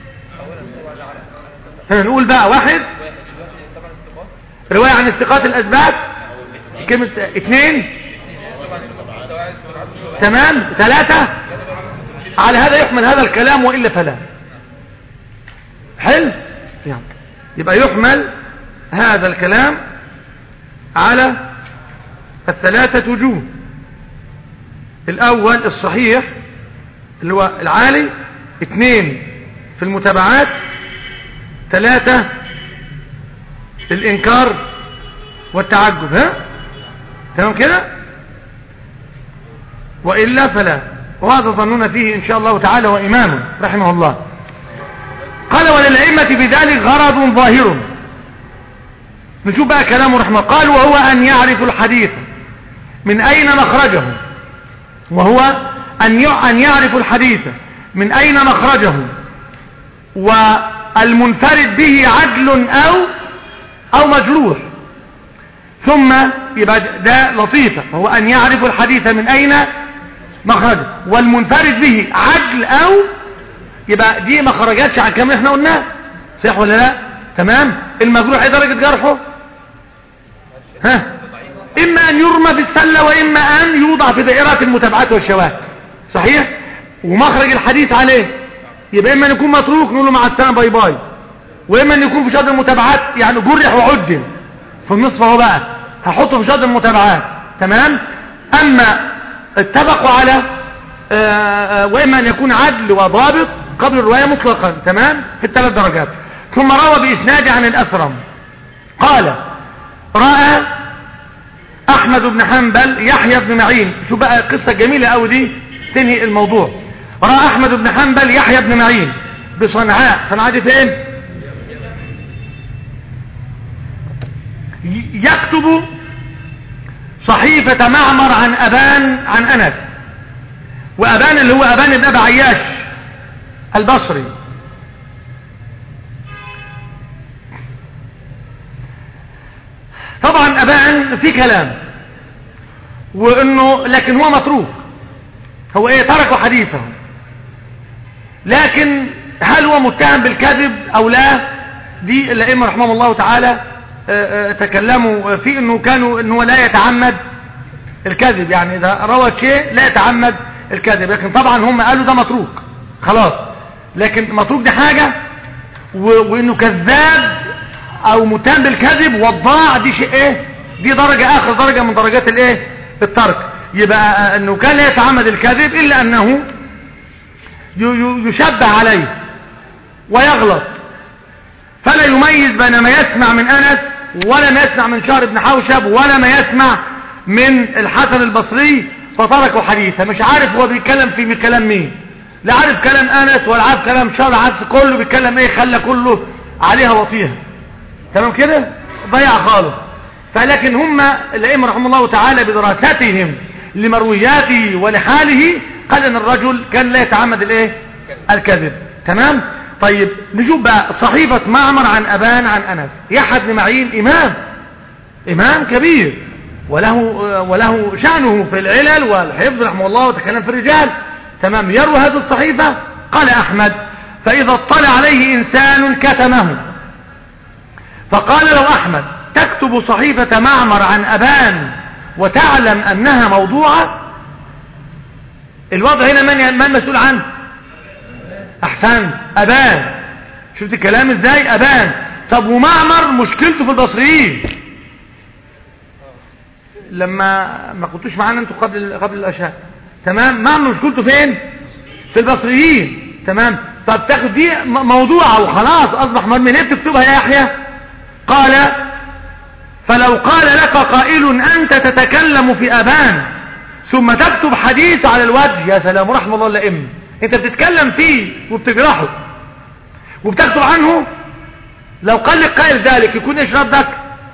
هنقول بقى واحد رواية عن استقاط الاسباب كلمة اثنين تمام ثلاثة على هذا يحمل هذا الكلام وإلا فلا حلو يعني يبقى يحمل هذا الكلام على الثلاثة وجوه الأول الصحيح اللي هو العالي اثنين في المتابعات ثلاثة الإنكار والتعجب ها تمام كده وإلا فلا وهذا ظننا فيه إن شاء الله تعالى وإمامه رحمه الله قال وللأئمة بذلك غرض ظاهر نشوف بقى كلامه رحمه قال وهو أن يعرف الحديث من أين مخرجه وهو أن أن يعرف الحديث من أين مخرجه والمنفرد به عدل أو أو مجروح ثم يبقى ده لطيفة وهو أن يعرف الحديث من أين مخرجه والمنفرد به عدل أو يبقى دي ما خرجتش عن كم احنا قلناه صح ولا لا تمام المجروح ايه درجة جرحه ها اما ان يرمى في السلة واما ان يوضع في دائرات المتابعات والشواهد صحيح ومخرج الحديث عليه يبقى اما ان يكون متروك نقول له مع السلامه باي باي واما ان يكون في شهاده المتابعات يعني جرح وعدل في النصف اهو بقى هحطه في شهاده المتابعات تمام اما اتفقوا على آآ آآ واما ان يكون عدل وضابط قبل الروايه مطلقا تمام في الثلاث درجات ثم روى باسناد عن الاسرم قال راى احمد بن حنبل يحيى بن معين شو بقى قصه جميله قوي دي تنهي الموضوع راى احمد بن حنبل يحيى بن معين بصنعاء صنعاء دي فين يكتب صحيفة معمر عن أبان عن أنس وأبان اللي هو أبان بن أبي عياش البصري طبعا أبان في كلام وانه لكن هو متروك هو ايه تركوا حديثه لكن هل هو متهم بالكذب او لا دي الائمه رحمهم الله تعالى تكلموا في انه كانوا انه لا يتعمد الكذب يعني اذا روى شيء لا يتعمد الكذب لكن طبعا هم قالوا ده متروك خلاص لكن متروك دي حاجة وانه كذاب او متهم بالكذب وضاع دي شيء ايه دي درجة اخر درجة من درجات الايه الترك يبقى انه كان لا يتعمد الكذب الا انه يشبه عليه ويغلط فلا يميز بين ما يسمع من انس ولا ما يسمع من شهر بن حوشب ولا ما يسمع من الحسن البصري فتركوا حديثه مش عارف هو بيتكلم في كلام مين لا عارف كلام انس ولا عارف كلام شهر عارف كله بيتكلم ايه خلى كله عليها وطيها تمام كده ضيع خالص فلكن هم الأئمة رحمه الله تعالى بدراستهم لمروياته ولحاله قال ان الرجل كان لا يتعمد الايه الكذب تمام طيب نشوف بقى صحيفة معمر عن أبان عن أنس يحيى بن معين إمام إمام كبير وله وله شأنه في العلل والحفظ رحمه الله وتكلم في الرجال تمام يروي هذه الصحيفة قال أحمد فإذا اطلع عليه إنسان كتمه فقال له أحمد تكتب صحيفة معمر عن أبان وتعلم أنها موضوعة الوضع هنا من من مسؤول عنه أحسن أبان شفت الكلام ازاي أبان طب ومعمر مشكلته في البصريين لما ما كنتوش معانا انتوا قبل قبل الاشهر تمام معمر مشكلته فين في البصريين تمام طب تاخد دي م- موضوعه وخلاص اصبح مرمي ليه بتكتبها يا يحيى قال فلو قال لك قائل انت تتكلم في ابان ثم تكتب حديث على الوجه يا سلام رحمه الله الائمه انت بتتكلم فيه وبتجرحه وبتكتب عنه لو قال لك قائل ذلك يكون ايش ردك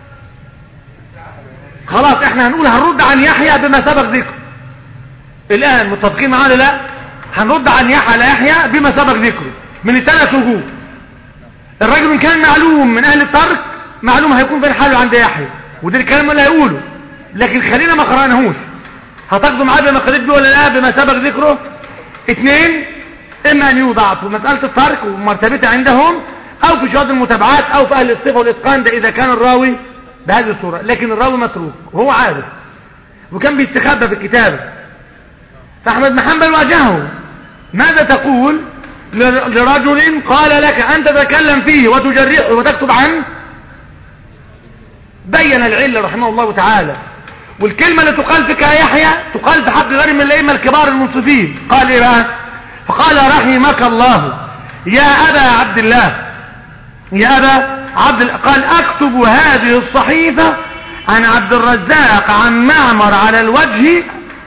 خلاص احنا هنقول هنرد عن يحيى بما سبق ذكره الان متفقين معانا لا هنرد عن يحيى على يحيى بما سبق ذكره من الثلاث وجوه الراجل ان كان معلوم من اهل الترك معلوم هيكون فين حاله عند يحيى وده الكلام اللي هيقوله لكن خلينا ما قراناهوش هتاخدوا معاه بما قريت به ولا لا بما سبق ذكره اثنين اما ان يوضع في مساله الترك ومرتبتها عندهم او في شهاده المتابعات او في اهل الصفه والاتقان ده اذا كان الراوي بهذه الصوره لكن الراوي متروك وهو عارف وكان بيستخبى في الكتابه فاحمد بن حنبل واجهه ماذا تقول لر- لرجل قال لك ان تتكلم فيه وتجرحه وتكتب عنه بين العله رحمه الله تعالى والكلمة اللي تقال فيك يا يحيى تقال في حق غير من الأئمة الكبار المنصفين قال إيه بقى فقال رحمك الله يا أبا عبد الله يا أبا عبد الله قال أكتب هذه الصحيفة عن عبد الرزاق عن معمر على الوجه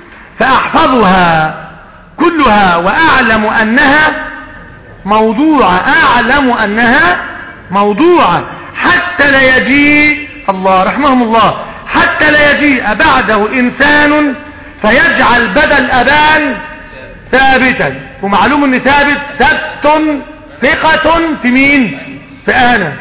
فأحفظها كلها وأعلم أنها موضوعة أعلم أنها موضوعة حتى لا يجيء الله رحمهم الله حتى لا يجيء بعده إنسان فيجعل بدل أبان ثابتا ومعلوم ان ثابت ثبت ثقة في مين في أنس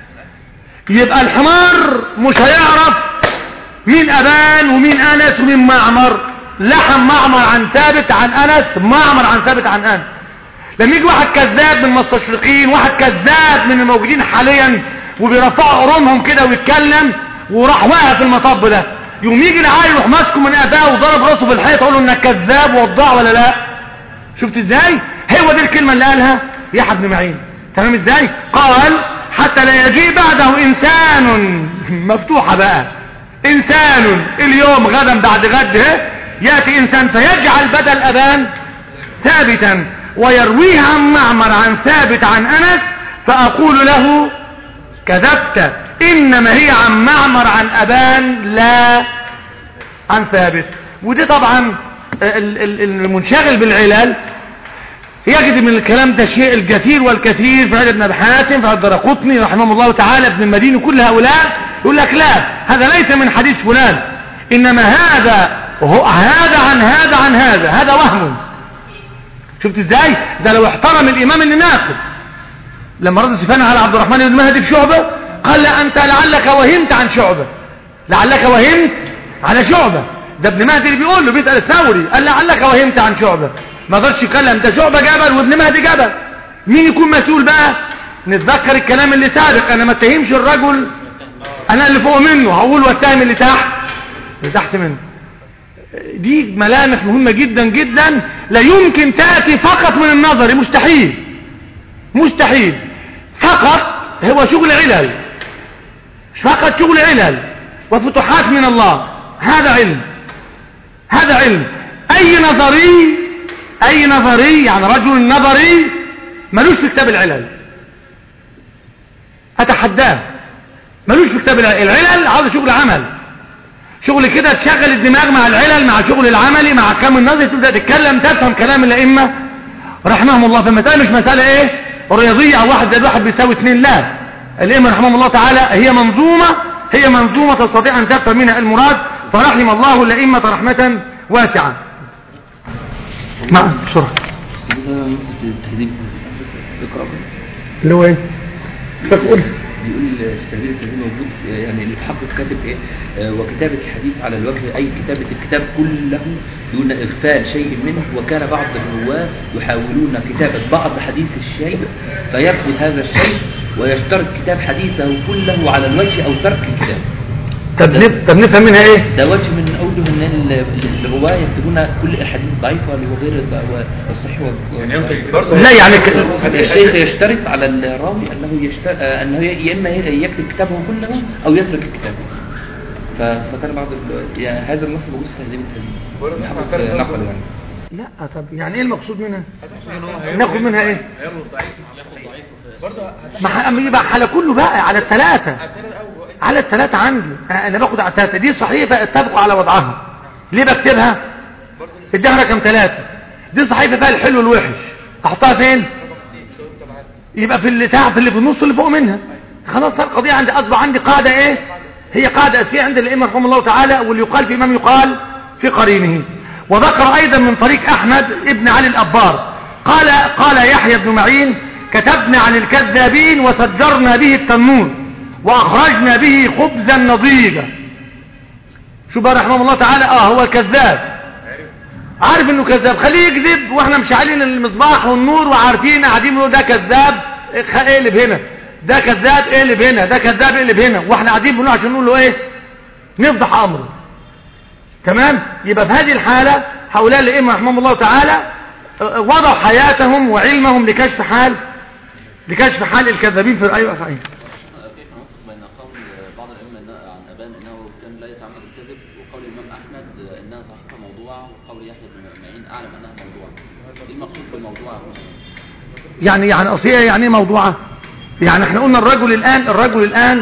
يبقى الحمار مش هيعرف مين أبان ومين أنس ومين معمر لحم معمر عن ثابت عن أنس معمر عن ثابت عن أنس لما يجي واحد كذاب من المستشرقين واحد كذاب من الموجودين حاليا وبيرفعوا قرونهم كده ويتكلم وراح واقع في المطب ده يقوم يجي العيل يروح ماسكه من اداه وضرب راسه في الحيط يقول له انك كذاب وضاع ولا لا شفت ازاي هو دي الكلمه اللي قالها يحيى بن معين تمام ازاي قال حتى لا يجيء بعده انسان مفتوحه بقى انسان اليوم غدا بعد غد ها؟ ياتي انسان فيجعل بدل ابان ثابتا ويرويه عن معمر عن ثابت عن انس فاقول له كذبت انما هي عن معمر عن ابان لا عن ثابت ودي طبعا ال- ال- المنشغل بالعلل يجد من الكلام ده شيء الكثير والكثير في عدد بن ابي حاتم في الدرقطني رحمه الله تعالى ابن المديني كل هؤلاء يقول لك لا هذا ليس من حديث فلان انما هذا وهو هذا عن هذا عن هذا هذا وهم شفت ازاي ده لو احترم الامام اللي ناقل لما رد سفيان على عبد الرحمن بن مهدي في شعبه قال لا انت لعلك وهمت عن شعبه لعلك وهمت على شعبه ده ابن مهدي اللي بيقول له بيسال الثوري قال لعلك وهمت عن شعبه ما قدرش يتكلم ده شعبه جبل وابن مهدي جبل مين يكون مسؤول بقى نتذكر الكلام اللي سابق انا ما اتهمش الرجل انا اللي فوق منه هقول واتهم اللي تحت اللي تحت منه دي ملامح مهمة جدا جدا لا يمكن تأتي فقط من النظر مستحيل مستحيل فقط هو شغل علل فقط شغل علل وفتوحات من الله هذا علم هذا علم اي نظري اي نظري يعني رجل نظري ملوش في كتاب العلل اتحداه ملوش في كتاب العلل العلل عاوز شغل عمل شغل كده تشغل الدماغ مع العلل مع شغل العملي مع كم النظري تبدا تتكلم تفهم كلام الائمه رحمهم الله فالمساله مش مساله ايه رياضيه او واحد زائد واحد بيساوي اثنين لا الائمه رحمهم الله تعالى هي منظومه هي منظومة تستطيع أن تفهم منها المراد فرحم الله الأئمة رحمة واسعة نعم بسرعة التهذيب اقرأ اللي هو ايه تقول بيقول التهذيب التهذيب موجود آه، يعني المحقق كاتب ايه آه، وكتابة الحديث على الوجه اي كتابة الكتاب كله دون اغفال شيء منه وكان بعض الرواه يحاولون كتابة بعض حديث الشيء فيرفض هذا الشيء ويشترط كتاب حديثه كله على الوجه او ترك الكتاب طب نف- طب نفهم منها ايه ده وجه من اوجه ان ال- ال- الرواه يكتبون كل الاحاديث ضعيفه وغير الض- والصحيح و- لا يعني ك- الشيخ يشترط على الراوي انه يشترط انه ي- يا اما يكتب كتابه كله او يترك الكتاب ف- فكان بعض ال- يعني هذا النص موجود في تهذيب التهذيب محمد نقل يعني لا طب يعني ايه المقصود منها ناخد منها ايه ما ح- أما يبقى على كله بقى على الثلاثة على الثلاثة عندي أنا أنا باخد على الثلاثة دي صحيفة اتفقوا على وضعها ليه بكتبها اديها رقم ثلاثة دي صحيفة بقى الحلو والوحش احطها فين يبقى في اللي تحت اللي في النص اللي فوق منها خلاص صار القضية عندي اصبح عندي قاعدة ايه هي قاعدة اساسية عند الائمة رحمه الله تعالى واللي يقال في امام يقال في قرينه وذكر ايضا من طريق احمد ابن علي الابار قال قال يحيى بن معين كتبنا عن الكذابين وسجرنا به التنور واخرجنا به خبزا نضيجا شو بقى رحمه الله تعالى اه هو كذاب عارف انه كذاب خليه يكذب واحنا مشعلين المصباح والنور وعارفين قاعدين نقول ده كذاب اخ- اقلب هنا ده كذاب اقلب هنا ده كذاب اقلب هنا واحنا قاعدين بنقول عشان نقول له ايه نفضح امره تمام يبقى في هذه الحالة هؤلاء الائمه رحمهم الله تعالى اه، وضعوا حياتهم وعلمهم لكشف حال لكشف حال الكذابين في ايوه صحيح كيف نوفق بين قول بعض الائمه إن- عن ابان انه كان لا يتعمد الكذب وقول الامام احمد انها صحيحه موضوعه وقول يحيى بن معين اعلم انها موضوعه ايه المقصود بالموضوع هنا؟ يعني يعني اصيله يعني ايه موضوعه يعني احنا قلنا الرجل الان الرجل الان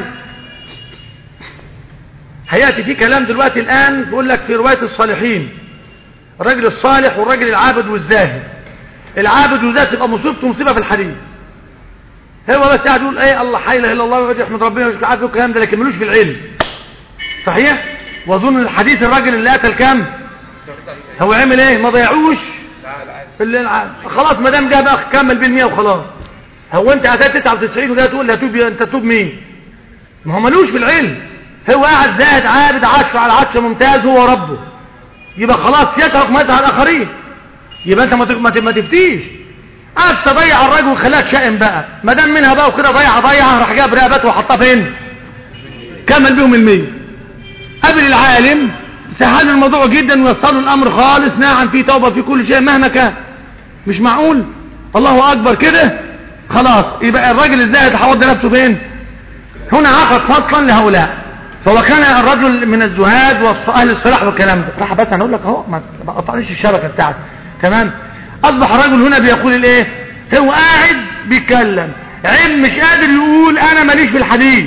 هياتي في كلام دلوقتي الان بيقول لك في روايه الصالحين الرجل الصالح والرجل العابد والزاهد العابد والزاهد تبقى مصيبته مصيبه في الحديث هو بس قاعد يقول ايه الله لا اله الا الله ويقعد يحمد ربنا ومش عارف إيه الكلام ده لكن ملوش في العلم صحيح واظن الحديث الراجل اللي قتل كام هو عمل ايه ما ضيعوش في اللي الع- خلاص ما دام جاب اخ كمل بالمية وخلاص هو انت قتلت 99 وده تقول لا توب انت توب مين ما هو ملوش في العلم هو قاعد زاهد عابد عشر على عشر ممتاز هو ربه يبقى خلاص يترك مدح الاخرين يبقى انت ما ت- ما ت- ما تفتيش قعد تضيع الراجل وخلاك شائم بقى ما دام منها بقى وكده ضيع ضيع راح جاب رقبته وحطها فين كمل بيهم المية قبل العالم سهل الموضوع جدا ويصلوا الامر خالص نعم في توبه في كل شيء مهما كان مش معقول الله اكبر كده خلاص يبقى الراجل الزاهد هيودي نفسه فين هنا عقد فصلا لهؤلاء فهو كان الرجل من الزهاد واهل الصلاح والكلام ده راح بس انا اقول لك اهو ما ما قطعنيش الشبكه بتاعتي تمام اصبح الرجل هنا بيقول الايه هو قاعد بيتكلم علم مش قادر يقول انا ماليش في الحديث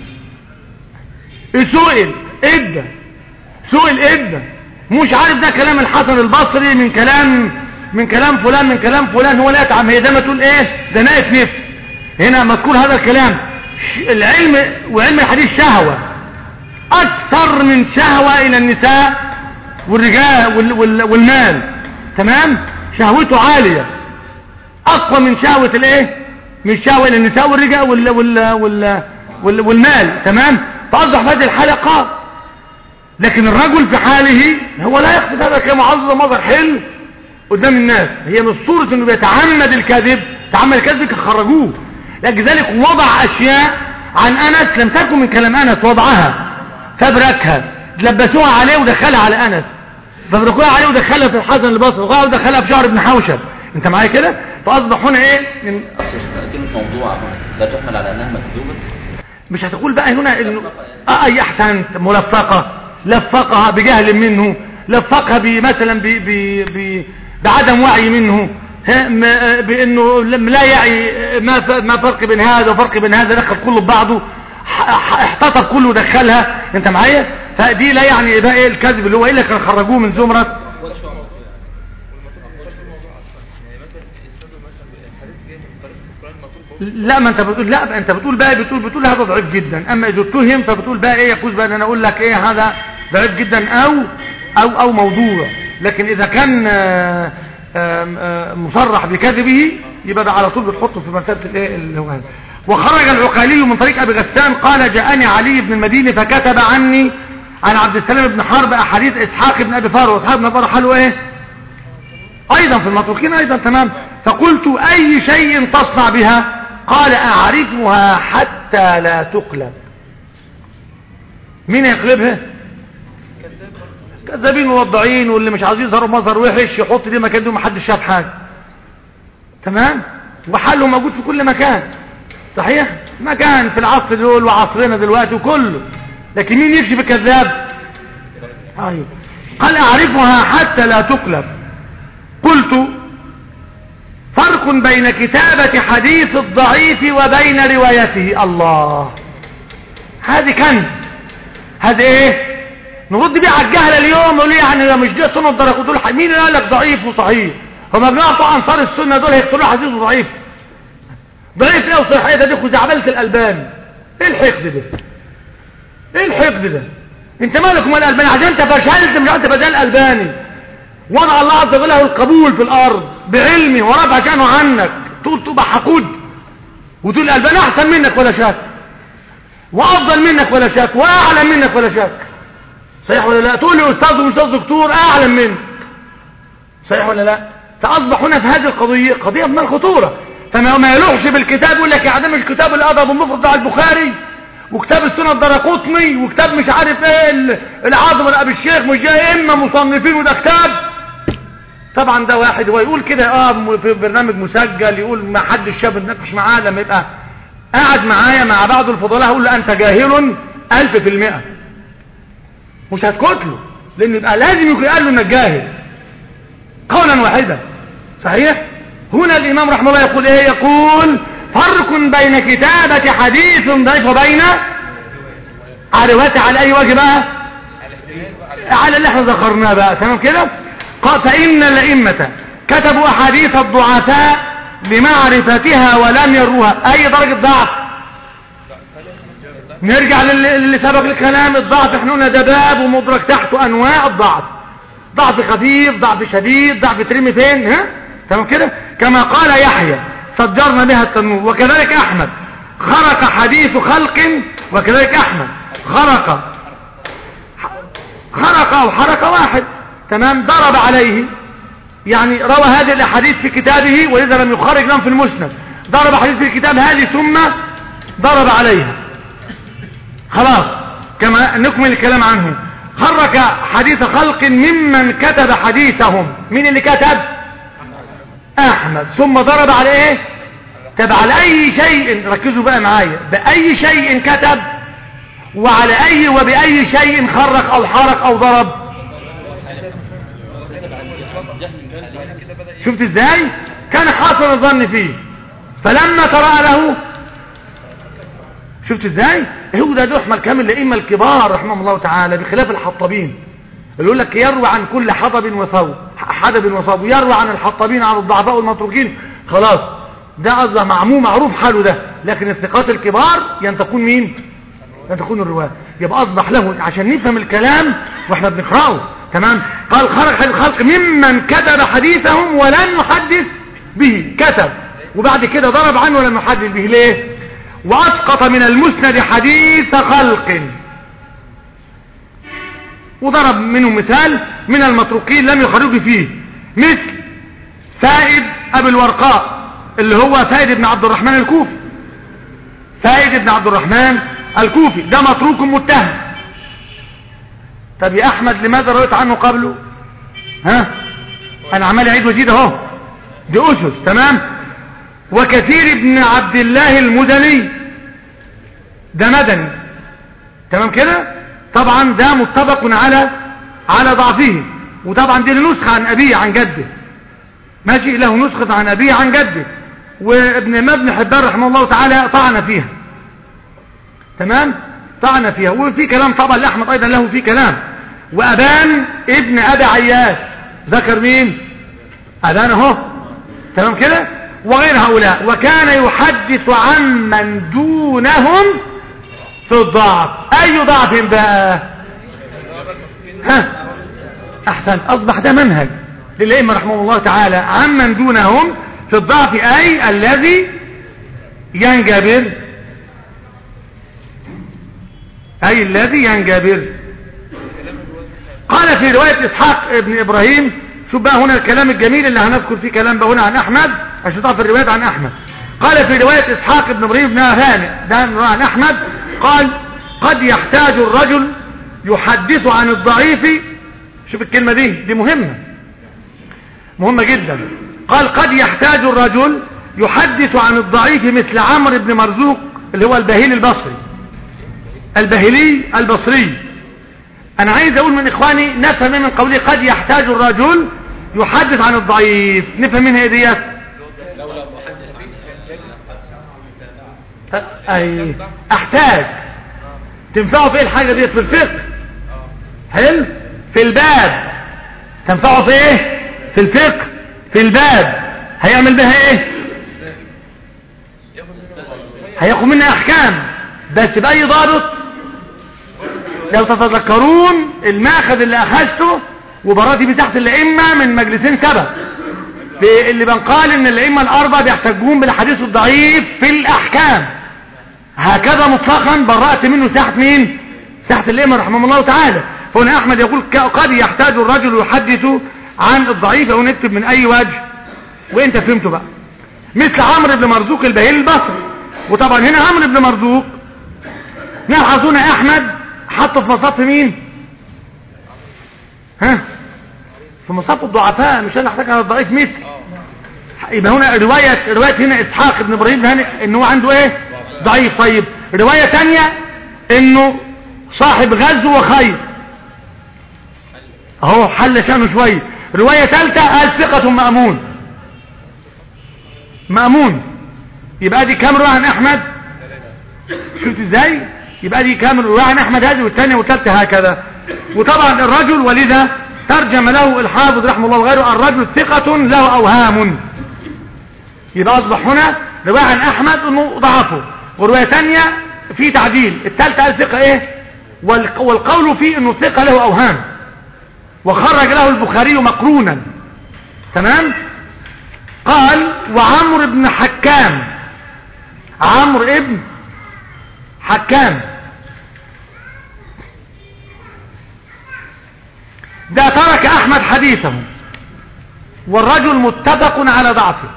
سئل ادى سئل ادى مش عارف ده كلام الحسن البصري من كلام من كلام فلان من كلام فلان هو لا يتعم هي ده ما تقول ايه ده ناقص نفس هنا مذكور هذا الكلام ش- العلم وعلم الحديث شهوة اكثر من شهوة الى النساء والرجال وال وال والمال تمام شهوته عالية اقوى من شهوة الايه من شهوة الى النساء والرجال وال وال وال وال والمال تمام فاصبح في هذه الحلقة لكن الرجل في حاله هو لا يقصد هذا كمعظم مظهر حلو قدام الناس هي مش صورة انه بيتعمد الكذب تعمد الكذب خرجوه لذلك وضع اشياء عن انس لم تكن من كلام انس وضعها فبركها لبسوها عليه ودخلها على انس فبركوها عليه ودخلها في الحسن البصري وقال ودخلها في شعر ابن حوشب انت معايا كده فاصبح هنا ايه من اصل كلمه موضوع هنا لا تحمل على انها مكذوبه مش هتقول بقى هنا انه اه اي احسنت ملفقة لفقها بجهل منه لفقها مثلا ب ب ب بعدم وعي منه ها، ما- بانه لم- لا يعي ما ف- ما فرق بين هذا وفرق بين هذا دخل كله ببعضه ح- ح- احتطب كله ودخلها انت معايا فدي لا يعني ده ايه الكذب اللي هو الا كان خرجوه من زمره لا ما انت بتقول لا انت بتقول بقى بتقول بتقول هذا ضعيف جدا اما اذا اتهم فبتقول بقى ايه يجوز بقى ان انا اقول لك ايه هذا ضعيف جدا او او او موضوع لكن اذا كان آه، آم، آه، مصرح بكذبه يبقى ده على طول بتحطه في مرتبه الايه اللي هو هذا وخرج العقالي من طريق ابي غسان قال جاءني علي بن المديني فكتب عني عن عبد السلام بن حرب احاديث اسحاق بن ابي فاروق اسحاق بن ابي فاروق حاله ايه ايضا في المتروكين ايضا تمام فقلت اي شيء تصنع بها قال اعرفها حتى لا تقلب مين يقلبها كذابين ووضعين واللي مش عايزين يظهروا مظهر وحش يحط دي مكان دي ومحدش شاف حاجه تمام وحله موجود في كل مكان صحيح مكان في العصر دول وعصرنا دلوقتي وكله لكن مين يكشف الكذاب ايوه قال اعرفها حتى لا تقلب قلت فرق بين كتابة حديث الضعيف وبين روايته الله هذه كنز هذا ايه نرد بيه على الجهل اليوم وليه يعني ده مش ده سنة الدرجة دول مين اللي قال لك ضعيف وصحيح هما جماعة انصار السنة دول هيقتلوا حديث ضعيف ضعيف ايه وصحيح ده دي خزعبلة الالبان ايه الحقد ده ايه الحقد ده انت مالك ومال الالباني عشان انت فشلت مش انت بدل الالباني وضع الله عز وجل له القبول في الارض بعلمه ورفع شانه عنك تقول تبقى حقود وتقول الالباني احسن منك ولا شك وافضل منك ولا شك واعلم منك ولا شك صحيح ولا لا تقول لي استاذ ومش استاذ دكتور اعلم منك صحيح ولا لا فاصبح هنا في هذه القضيه قضيه من الخطوره فما ما يلوحش بالكتاب يقول لك يا عدم الكتاب الادب المفرد بتاع البخاري وكتاب السنه الدرقطني وكتاب مش عارف ايه ال- العظم ابي الشيخ مش جاي اما مصنفين وده كتاب طبعا ده واحد هو يقول كده اه م- في برنامج مسجل يقول ما حدش شاف نتناقش معاه لما يبقى قاعد معايا مع بعض الفضلاء هقول له انت جاهل الف في المئة مش هتكتله لان يبقى لازم يكون قال له انك جاهل قولا واحدا صحيح هنا الامام رحمه الله يقول ايه يقول فرق بين كتابة حديث ضعيف وبين على روايته على اي وجه بقى على اللي احنا ذكرناه بقى تمام كده قال فان الائمة كتبوا احاديث الضعفاء لمعرفتها ولم يروها اي درجة ضعف نرجع للي اللي سبق الكلام الضعف احنا قلنا ده باب ومدرك تحته انواع الضعف ضعف خفيف ضعف شديد ضعف ترمي فين ها تمام كده كما قال يحيى صدرنا بها التنور وكذلك احمد خرق حديث خلق وكذلك احمد خرق خرق او حرق واحد تمام ضرب عليه يعني روى هذه الاحاديث في كتابه واذا لم يخرج لهم في المسند ضرب حديث في الكتاب هذه ثم ضرب عليها خلاص كما نكمل الكلام عنه خرج حديث خلق ممن كتب حديثهم مين اللي كتب احمد ثم ضرب على ايه طب على اي شيء ركزوا بقى معايا باي شيء كتب وعلى اي وباي شيء خرق او حرق او ضرب شفت ازاي كان حاصل الظن فيه فلما ترى له شفت ازاي هو ده ده احمد كامل الائمه الكبار رحمهم الله تعالى بخلاف الحطابين اللي يقول لك يروي عن كل حطب وصوب حدب وصوب يروي عن الحطابين عن الضعفاء والمتروكين خلاص ده اصبح معموم معروف حاله ده لكن الثقات الكبار ينتقون مين ينتقون الرواه يبقى اصبح له عشان نفهم الكلام واحنا بنقراه تمام قال خرج الخلق ممن كتب حديثهم ولم يحدث به كتب وبعد كده ضرب عنه ولم يحدث به ليه واسقط من المسند حديث خلق وضرب منه مثال من المتروكين لم يخرجوا فيه مثل فائد ابي الورقاء اللي هو فائد بن عبد الرحمن الكوفي فائد بن عبد الرحمن الكوفي ده متروك متهم طب يا احمد لماذا رويت عنه قبله ها انا عمال اعيد وازيد اهو دي اسس تمام وكثير ابن عبد الله المدني ده مدني تمام كده طبعا ده متفق على على ضعفه وطبعا دي نسخة عن أبيه عن جده ماشي له نسخة عن أبيه عن جده وابن ما ابن حبان رحمه الله تعالى طعن فيها تمام طعن فيها وفي كلام طبعا لأحمد أيضا له في كلام وأبان ابن أبي عياش ذكر مين أبان اهو تمام كده وغير هؤلاء وكان يحدث عمن دونهم في الضعف أي ضعف بقى ها أحسن أصبح ده منهج للأئمة رحمه الله تعالى عمن دونهم في الضعف أي الذي ينجبر أي الذي ينجبر قال في رواية إسحاق ابن إبراهيم شوف بقى هنا الكلام الجميل اللي هنذكر فيه كلام بقى هنا عن أحمد عشان تعرف الرواية عن أحمد قال في رواية إسحاق ابن إبراهيم بن هانئ ده عن أحمد قال قد يحتاج الرجل يحدث عن الضعيف شوف الكلمة دي دي مهمة مهمة جدا قال قد يحتاج الرجل يحدث عن الضعيف مثل عمرو بن مرزوق اللي هو البهيل البصري البهلي البصري انا عايز اقول من اخواني نفهم من قولي قد يحتاج الرجل يحدث عن الضعيف نفهم منها ايه ديت اي احتاج تنفعه في ايه الحاجه ديت في الفقه حلو في الباب تنفعه في ايه في الفقه في الباب هيعمل بها ايه هياخد منها احكام بس باي ضابط لو تتذكرون الماخذ اللي اخذته وبراتي بتحت الائمه من مجلسين سبق في اللي بنقال ان الائمه الاربعه بيحتجون بالحديث الضعيف في الاحكام هكذا مطلقا برأت منه ساحة مين ساحة الائمه رحمه الله تعالى هنا احمد يقول قد يحتاج الرجل يحدث عن الضعيف او نكتب من اي وجه وانت فهمته بقى مثل عمرو بن مرزوق البهيل البصري وطبعا هنا عمرو بن مرزوق نلحظ هنا احمد حطه في مصاف مين ها في مصاف الضعفاء مش انا احتاج على الضعيف مثل يبقى هنا رواية رواية هنا اسحاق بن ابراهيم بن هانئ ان هو عنده ايه ضعيف طيب رواية تانية انه صاحب غزو وخير اهو حل شانه شوية رواية ثالثة قال ثقة مأمون مأمون يبقى دي كام رواية عن احمد شفت ازاي يبقى دي كام رواية عن احمد هذه والثانية والثالثة هكذا وطبعا الرجل ولذا ترجم له الحافظ رحمه الله وغيره الرجل ثقة له اوهام يبقى اصبح هنا رواية عن احمد انه ضعفه ورواية ثانية في تعديل الثالثة قال ثقة ايه والقول فيه انه ثقة له اوهام وخرج له البخاري مقرونا تمام قال وعمر بن حكام عمرو ابن حكام ده ترك احمد حديثه والرجل متفق على ضعفه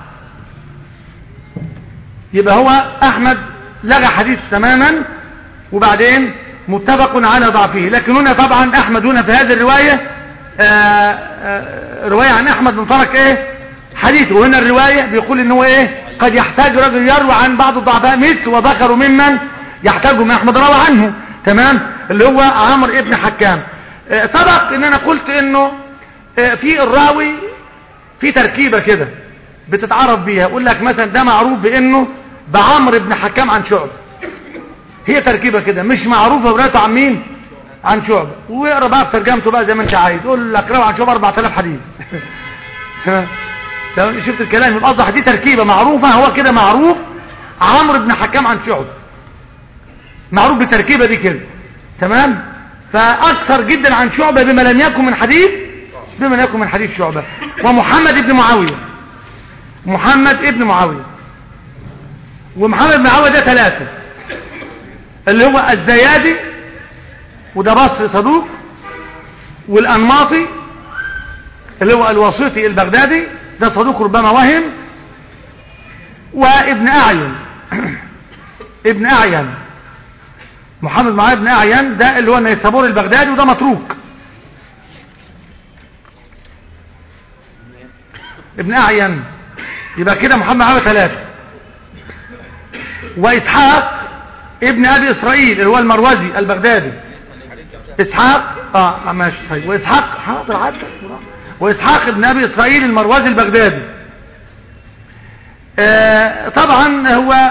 يبقى هو احمد لغى حديث تماما وبعدين متفق على ضعفه لكن هنا طبعا احمد هنا في هذه الرواية آآ آآ رواية عن احمد من ترك ايه حديثه وهنا الرواية بيقول ان هو ايه قد يحتاج رجل يروي عن بعض الضعفاء مثل وذكروا ممن يحتاج ما احمد روى عنه تمام اللي هو عمرو ابن حكام سبق ان انا قلت انه في الراوي في تركيبة كده بتتعرف بيها يقول لك مثلا ده معروف بانه بعمر ابن حكام عن شعب هي تركيبة كده مش معروفة ولاته عن مين عن شعب واقرا بقى في ترجمته بقى زي ما انت عايز قول لك روى عن شعب 4000 حديث شفت الكلام يبقى اصبح دي تركيبة معروفة هو كده معروف عمرو بن حكام عن شعب معروف بالتركيبة دي كده تمام فاكثر جدا عن شعبة بما لم يكن من حديث بما لم يكن من حديث شعبة ومحمد ابن معاوية محمد ابن معاوية ومحمد بن معاوية ده ثلاثة اللي هو الزيادي وده بصري صدوق والأنماطي اللي هو الوسيطي البغدادي ده صدوق ربما وهم وابن أعين ابن أعين محمد معاوية ابن أعين ده اللي هو النيسابور البغدادي وده متروك ابن أعين يبقى كده محمد معاوية ثلاثة وإسحاق ابن أبي إسرائيل اللي هو المروزي البغدادي إسحاق آه ماشي طيب وإسحاق حاضر عدد وإسحاق ابن أبي إسرائيل المروزي البغدادي آه طبعا هو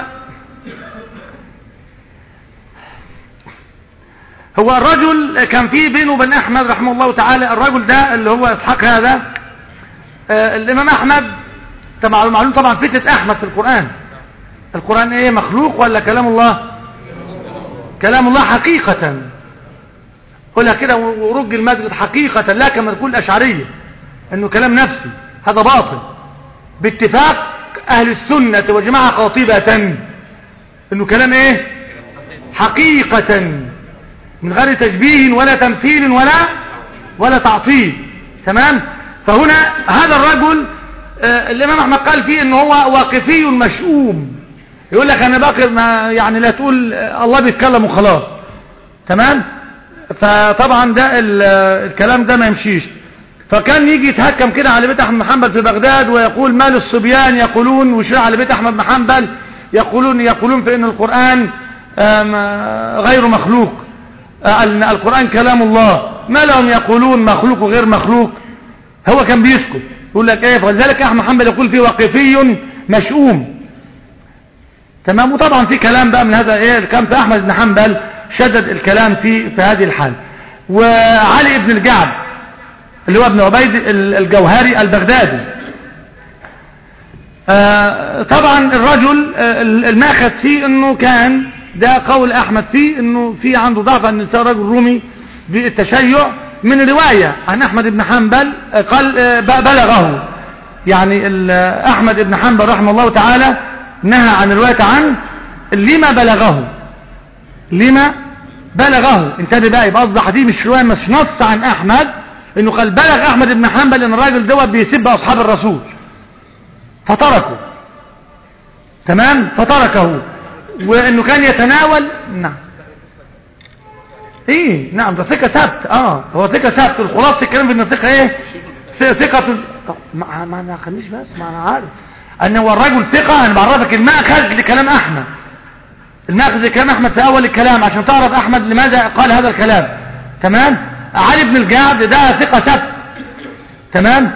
هو الرجل كان في بينه وبين أحمد رحمه الله تعالى الرجل ده اللي هو إسحاق هذا آه الإمام أحمد طبعا معلوم طبعا فتنة احمد في القرآن القرآن ايه مخلوق ولا كلام الله كلام الله حقيقة قولها كده ورج المسجد حقيقة لا كما تقول الأشعرية انه كلام نفسي هذا باطل باتفاق اهل السنة والجماعة قاطبة انه كلام ايه حقيقة من غير تشبيه ولا تمثيل ولا ولا تعطيل تمام فهنا هذا الرجل آه الامام احمد قال فيه انه هو واقفي مشؤوم يقول لك انا باقي ما يعني لا تقول آه الله بيتكلم وخلاص تمام فطبعا ده الكلام ده ما يمشيش فكان يجي يتهكم كده على بيت احمد محمد في بغداد ويقول ما للصبيان يقولون ويشير على بيت احمد محمد يقولون يقولون في ان القرآن غير مخلوق القرآن كلام الله ما لهم يقولون مخلوق وغير مخلوق هو كان بيسكت يقول لك ايه فلذلك احمد محمد يقول فيه واقفي مشؤوم تمام وطبعا في كلام بقى من هذا ايه كان في احمد بن حنبل شدد الكلام في في هذه الحال وعلي بن الجعد اللي هو ابن عبيد الجوهري البغدادي آه طبعا الرجل آه الماخذ فيه انه كان ده قول احمد فيه انه في عنده ضعف ان الانسان رجل رومي بالتشيع من رواية عن احمد بن حنبل آه قال بلغه يعني احمد بن حنبل رحمه الله تعالى نهى عن الرواية عنه لما بلغه لما بلغه انتبه بقى يبقى اصبح دي مش رواية مش نص عن احمد انه قال بلغ احمد بن حنبل ان الراجل دوت بيسب اصحاب الرسول فتركه تمام فتركه وانه كان يتناول نعم ايه نعم ده ثقة ثبت اه هو ثقة ثبت الخلاصة الكلام ان الثقة ايه ثقة ما ما انا خليش بس ما انا عارف ان هو الرجل ثقة انا بعرفك المأخذ لكلام احمد المأخذ لكلام احمد في اول الكلام عشان تعرف احمد لماذا قال هذا الكلام تمام علي بن الجعد ده ثقة ثبت تمام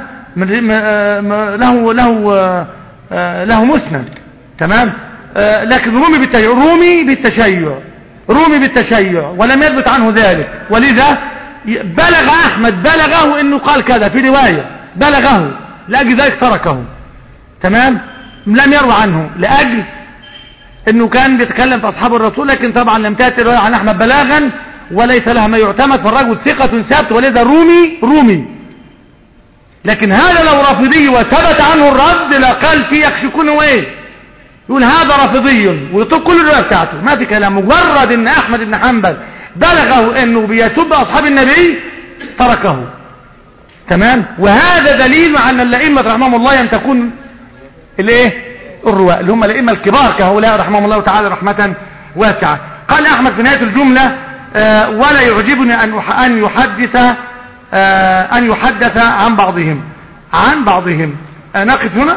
له له له مسند تمام لكن رومي بالتشيع رومي بالتشيع رومي بالتشيع ولم يثبت عنه ذلك ولذا بلغ احمد بلغه انه قال كذا في رواية بلغه لاجل ذلك تركه تمام لم يروى عنه لاجل انه كان بيتكلم في اصحاب الرسول لكن طبعا لم تاتي الروايه عن احمد بلاغا وليس لها ما يعتمد فالرجل ثقة ثابت ولذا رومي رومي لكن هذا لو رافضي وثبت عنه الرد لقال فيه يكشكونه ايه يقول هذا رافضي ويطلق كل الرواية بتاعته ما في كلام مجرد ان احمد بن حنبل بلغه انه بيسب اصحاب النبي تركه تمام وهذا دليل على ان الائمه رحمهم الله ان تكون الايه الرواة اللي هم الائمه الكبار كهؤلاء رحمهم الله تعالى رحمه واسعه قال احمد في نهايه الجمله آه ولا يعجبني ان ان يحدث آه ان يحدث عن بعضهم عن بعضهم آه نقف هنا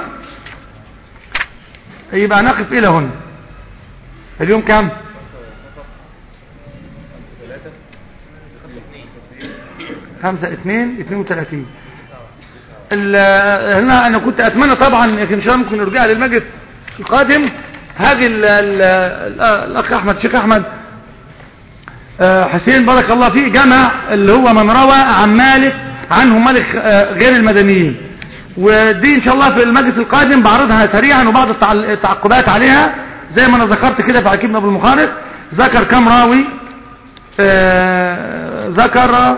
يبقى نقف الى هنا اليوم كم خمسة اثنين اثنين وثلاثين هنا انا كنت اتمنى طبعا ان شاء الله ممكن نرجع للمجلس القادم هذه ال ال الاخ احمد شيخ احمد حسين بارك الله فيه جمع اللي هو من روى عن مالك عنه مالك غير المدنيين ودي ان شاء الله في المجلس القادم بعرضها سريعا وبعض التعقبات عليها زي ما انا ذكرت كده في حكيم ابو المخارق ذكر كم راوي ذكر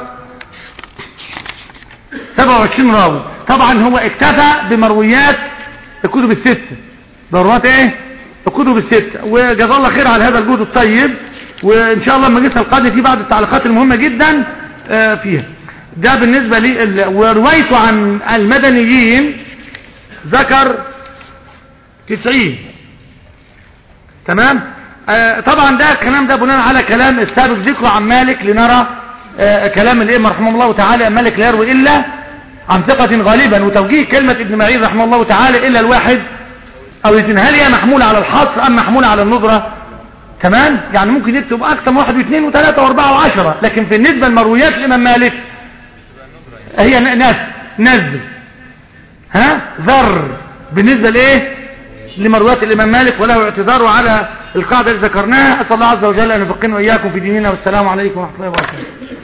27 راوي طبعا هو اكتفى بمرويات الكتب الستة ضرورات ايه الكتب الستة وجزا الله خير على هذا الجهد الطيب وان شاء الله المجلس القادم في بعض التعليقات المهمة جدا فيها ده بالنسبة لي وروايته عن المدنيين ذكر 90 تمام آه طبعا ده الكلام ده بناء على كلام السابق ذكره عن مالك لنرى آه كلام الائمه رحمه الله تعالى مالك لا يروي الا عن ثقة غالبا وتوجيه كلمة ابن معين رحمه الله تعالى الا الواحد او الاثنين هل هي محمولة على الحصر ام محمولة على النظرة تمام يعني ممكن يكتب اكثر من واحد واثنين وثلاثة واربعة وعشرة لكن في النسبة لمرويات الامام مالك هي ناس نزل ها ذر بالنسبة لايه لمروات الامام مالك وله اعتذاره على القاعدة اللي ذكرناها اسال الله عز وجل ان يفقهنا واياكم في ديننا والسلام عليكم ورحمة الله وبركاته